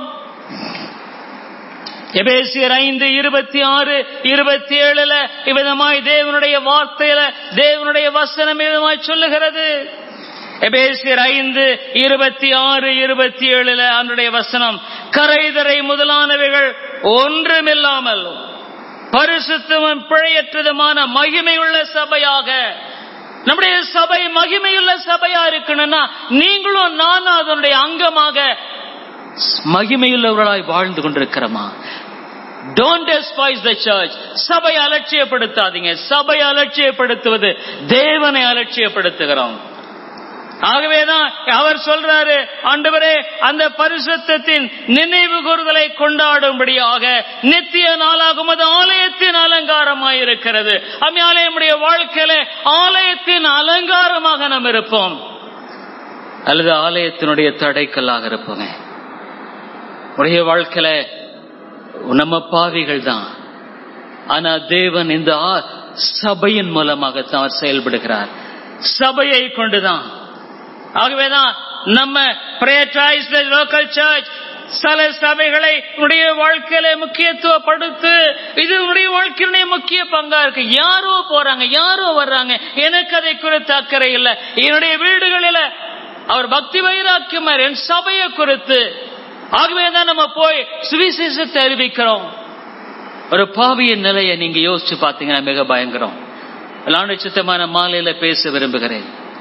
எபேசியர் ஐந்து இருபத்தி ஆறு இருபத்தி ஏழுல இவ்விதமாய் தேவனுடைய வார்த்தையில தேவனுடைய வசனம் விதமாய் சொல்லுகிறது எபேசியர் ஐந்து இருபத்தி ஆறு இருபத்தி ஏழுல அவனுடைய வசனம் கரைதரை முதலானவைகள் ஒன்றுமில்லாமல் பரிசுத்தமும் பிழையற்றதுமான மகிமையுள்ள சபையாக நம்முடைய சபை மகிமையுள்ள சபையா இருக்கணும்னா நீங்களும் நானும் அதனுடைய அங்கமாக மகிமையுள்ளவர்களாய் வாழ்ந்து கொண்டிருக்கிறோமா டோன்ட் டெஸ்பைஸ் த சர்ச் சபை அலட்சியப்படுத்தாதீங்க சபை அலட்சியப்படுத்துவது தேவனை அலட்சியப்படுத்துகிறோம் ஆகவேதான் அவர் சொல்றாரு ஆண்டவரே அந்த பரிசுத்தத்தின் நினைவு கூறுதலை கொண்டாடும்படியாக நித்திய நாளாகும் அது ஆலயத்தின் அலங்காரமாக இருக்கிறது அம்மையாலயமுடைய வாழ்க்கையில ஆலயத்தின் அலங்காரமாக நாம் இருப்போம் அல்லது ஆலயத்தினுடைய தடைக்கல்லாக இருப்போங்க உடைய வாழ்க்கையில நம்ம பாவிகள் தான் ஆனா தேவன் இந்த சபையின் மூலமாகத்தான் அவர் செயல்படுகிறார் சபையை கொண்டுதான் ஆகவேதான் நம்ம லோக்கல் சர்ச் சில சபைகளை உடைய வாழ்க்கையில முக்கியத்துவப்படுத்து இது உடைய வாழ்க்கையினுடைய முக்கிய பங்கா இருக்கு யாரோ போறாங்க யாரோ வர்றாங்க எனக்கு அதை குறித்து அக்கறை இல்லை என்னுடைய வீடுகளில அவர் பக்தி வைராக்கியமார் என் சபையை குறித்து ஆகவேதான் நம்ம போய் சுவிசேஷத்தை அறிவிக்கிறோம் ஒரு பாவியின் நிலையை நீங்க யோசிச்சு பாத்தீங்கன்னா மிக பயங்கரம் லாண்டு சித்தமான மாலையில பேச விரும்புகிறேன்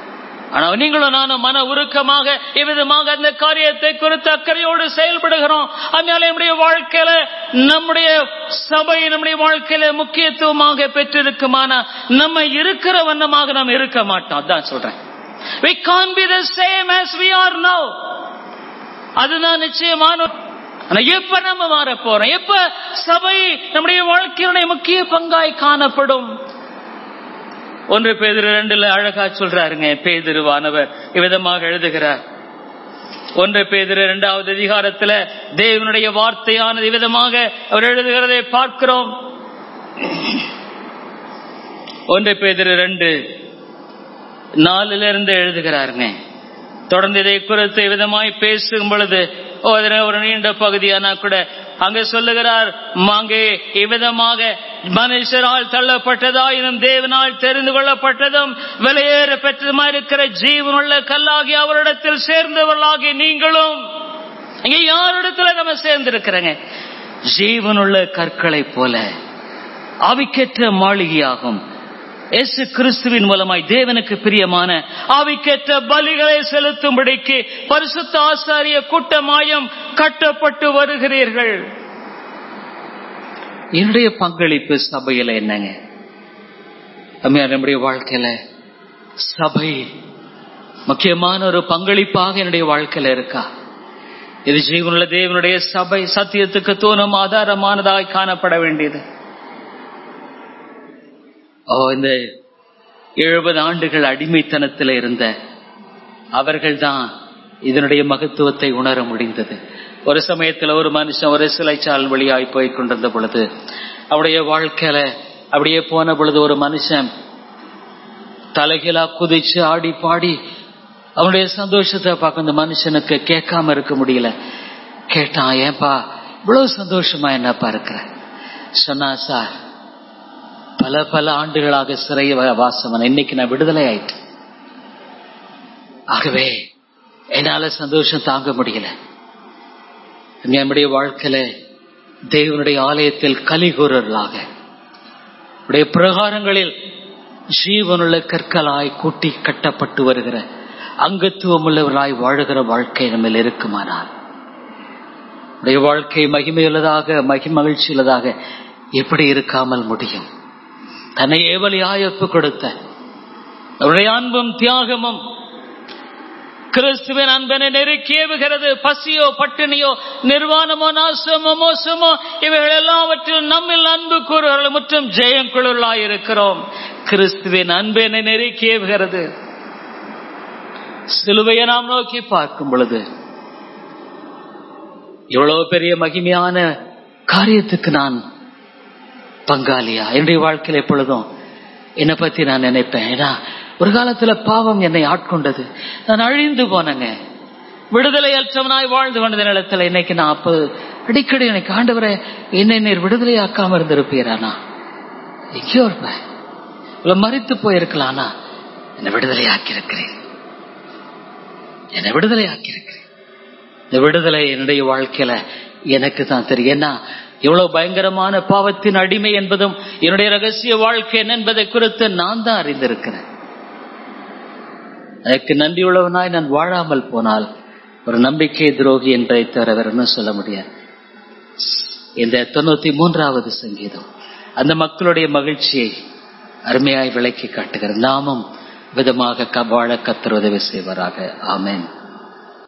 ஆனா நீங்களும் நானும் மன உருக்கமாக இவ்விதமாக அந்த காரியத்தை குறித்து அக்கறையோடு செயல்படுகிறோம் அதனால நம்முடைய வாழ்க்கையில நம்முடைய சபை நம்முடைய வாழ்க்கையில முக்கியத்துவமாக பெற்றிருக்குமானா நம்ம இருக்கிற வண்ணமாக நாம் இருக்க மாட்டோம் அதான் சொல்றேன் we can't be the same as we are now அதுதான் நிச்சயமான ஆனா எப்ப நம்ம மாற போறோம் எப்ப சபை நம்முடைய வாழ்க்கையுடைய முக்கிய பங்காய் காணப்படும் ஒன்று பேதிரு ரெண்டுல அழகா சொல்றாருங்க பேதிருவானவர் இவ்விதமாக எழுதுகிறார் ஒன்று பேதிரு இரண்டாவது அதிகாரத்துல தேவனுடைய வார்த்தையானது விதமாக அவர் எழுதுகிறதை பார்க்கிறோம் ஒன்று பேதிரு ரெண்டு நாலுல இருந்து எழுதுகிறாருங்க தொடர்ந்து இதை குறித்து விதமாய் பேசும் பொழுது ஒரு நீண்ட பகுதியானா கூட அங்க சொல்லுகிறார் அங்கே இவ்விதமாக மனுஷரால் தள்ளப்பட்டதாயினும் தேவனால் தெரிந்து கொள்ளப்பட்டதும் விலையேற பெற்றதுமா இருக்கிற ஜீவனுள்ள கல்லாகி அவரிடத்தில் சேர்ந்தவர்களாகி நீங்களும் இங்க யாரிடத்துல நம்ம சேர்ந்து இருக்கிறங்க ஜீவனுள்ள கற்களை போல அவிக்கற்ற மாளிகையாகும் இயேசு கிறிஸ்துவின் மூலமாய் தேவனுக்கு பிரியமான ஆவிக்கேற்ற பலிகளை செலுத்தும்படிக்கு பரிசுத்த ஆசாரிய கூட்டமாயம் கட்டப்பட்டு வருகிறீர்கள் என்னுடைய பங்களிப்பு சபையில என்னங்க நம்முடைய வாழ்க்கையில சபை முக்கியமான ஒரு பங்களிப்பாக என்னுடைய வாழ்க்கையில இருக்கா இது ஜீவனுள்ள தேவனுடைய சபை சத்தியத்துக்கு தோணும் ஆதாரமானதாய் காணப்பட வேண்டியது ஓ இந்த எழுபது ஆண்டுகள் அடிமைத்தனத்தில் இருந்த அவர்கள் தான் இதனுடைய மகத்துவத்தை உணர முடிந்தது ஒரு சமயத்துல ஒரு மனுஷன் ஒரு சிலைச்சால் வழியாய் போய் கொண்டிருந்த பொழுது அவருடைய வாழ்க்கையில அப்படியே போன பொழுது ஒரு மனுஷன் தலைகீழா குதிச்சு ஆடி பாடி அவனுடைய சந்தோஷத்தை பார்க்க அந்த மனுஷனுக்கு கேட்காம இருக்க முடியல கேட்டான் ஏன்பா இவ்வளவு சந்தோஷமா என்னப்பா இருக்கிற சொன்னா சார் பல பல ஆண்டுகளாக சிறை வாசவன் இன்னைக்கு நான் விடுதலை ஆயிட்டேன் ஆகவே என்னால சந்தோஷம் தாங்க முடியல நம்முடைய வாழ்க்கையில தேவனுடைய ஆலயத்தில் கலிகூறர்களாக உடைய பிரகாரங்களில் ஜீவனுள்ள கற்களாய் கூட்டி கட்டப்பட்டு வருகிற அங்கத்துவம் உள்ளவர்களாய் வாழுகிற வாழ்க்கை நம்ம இருக்குமானால் உடைய வாழ்க்கை மகிமையுள்ளதாக மகி மகிழ்ச்சி உள்ளதாக எப்படி இருக்காமல் முடியும் தன்னை ஏவலியாய் ஒப்பு கொடுத்த அவருடைய அன்பும் தியாகமும் கிறிஸ்துவின் அன்பனை நெருக்கியவுகிறது பசியோ பட்டினியோ நிர்வாணமோ நாசமோ மோசமோ இவைகள் எல்லாவற்றிலும் நம்மில் அன்பு கூறுவர்கள் மற்றும் ஜெயங்குழலாய் இருக்கிறோம் கிறிஸ்துவின் அன்பனை நெருக்கியவுகிறது சிலுவையை நாம் நோக்கி பார்க்கும் பொழுது இவ்வளவு பெரிய மகிமையான காரியத்துக்கு நான் பங்காளியா என்னுடைய வாழ்க்கையில் எப்பொழுதும் என்னை பத்தி நான் நினைப்பேன் ஏன்னா ஒரு காலத்துல பாவம் என்னை ஆட்கொண்டது நான் அழிந்து போனேங்க விடுதலை அற்றவனாய் வாழ்ந்து கொண்ட நிலத்துல இன்னைக்கு நான் அப்போ அடிக்கடி எனக்கு ஆண்டவரை என்னை நீர் விடுதலை ஆக்காம இருந்திருப்பீரானா எங்கேயோ இருப்பேன் இவ்வளவு மறித்து போயிருக்கலானா என்னை விடுதலை ஆக்கியிருக்கிறேன் என்னை விடுதலை ஆக்கியிருக்கிறேன் இந்த விடுதலை என்னுடைய வாழ்க்கையில எனக்கு தான் தெரியும் ஏன்னா எவ்வளவு பயங்கரமான பாவத்தின் அடிமை என்பதும் என்னுடைய ரகசிய வாழ்க்கை என்ன என்பதை குறித்து நான் தான் அறிந்திருக்கிறேன் எனக்கு நன்றியுள்ளவனாய் நான் வாழாமல் போனால் ஒரு நம்பிக்கை துரோகி என்பதை தவிர வேற ஒன்றும் சொல்ல முடியாது இந்த தொண்ணூத்தி மூன்றாவது சங்கீதம் அந்த மக்களுடைய மகிழ்ச்சியை அருமையாய் விளக்கி காட்டுகிற நாமும் விதமாக வாழ கத்தர் உதவி செய்வாராக ஆமேன்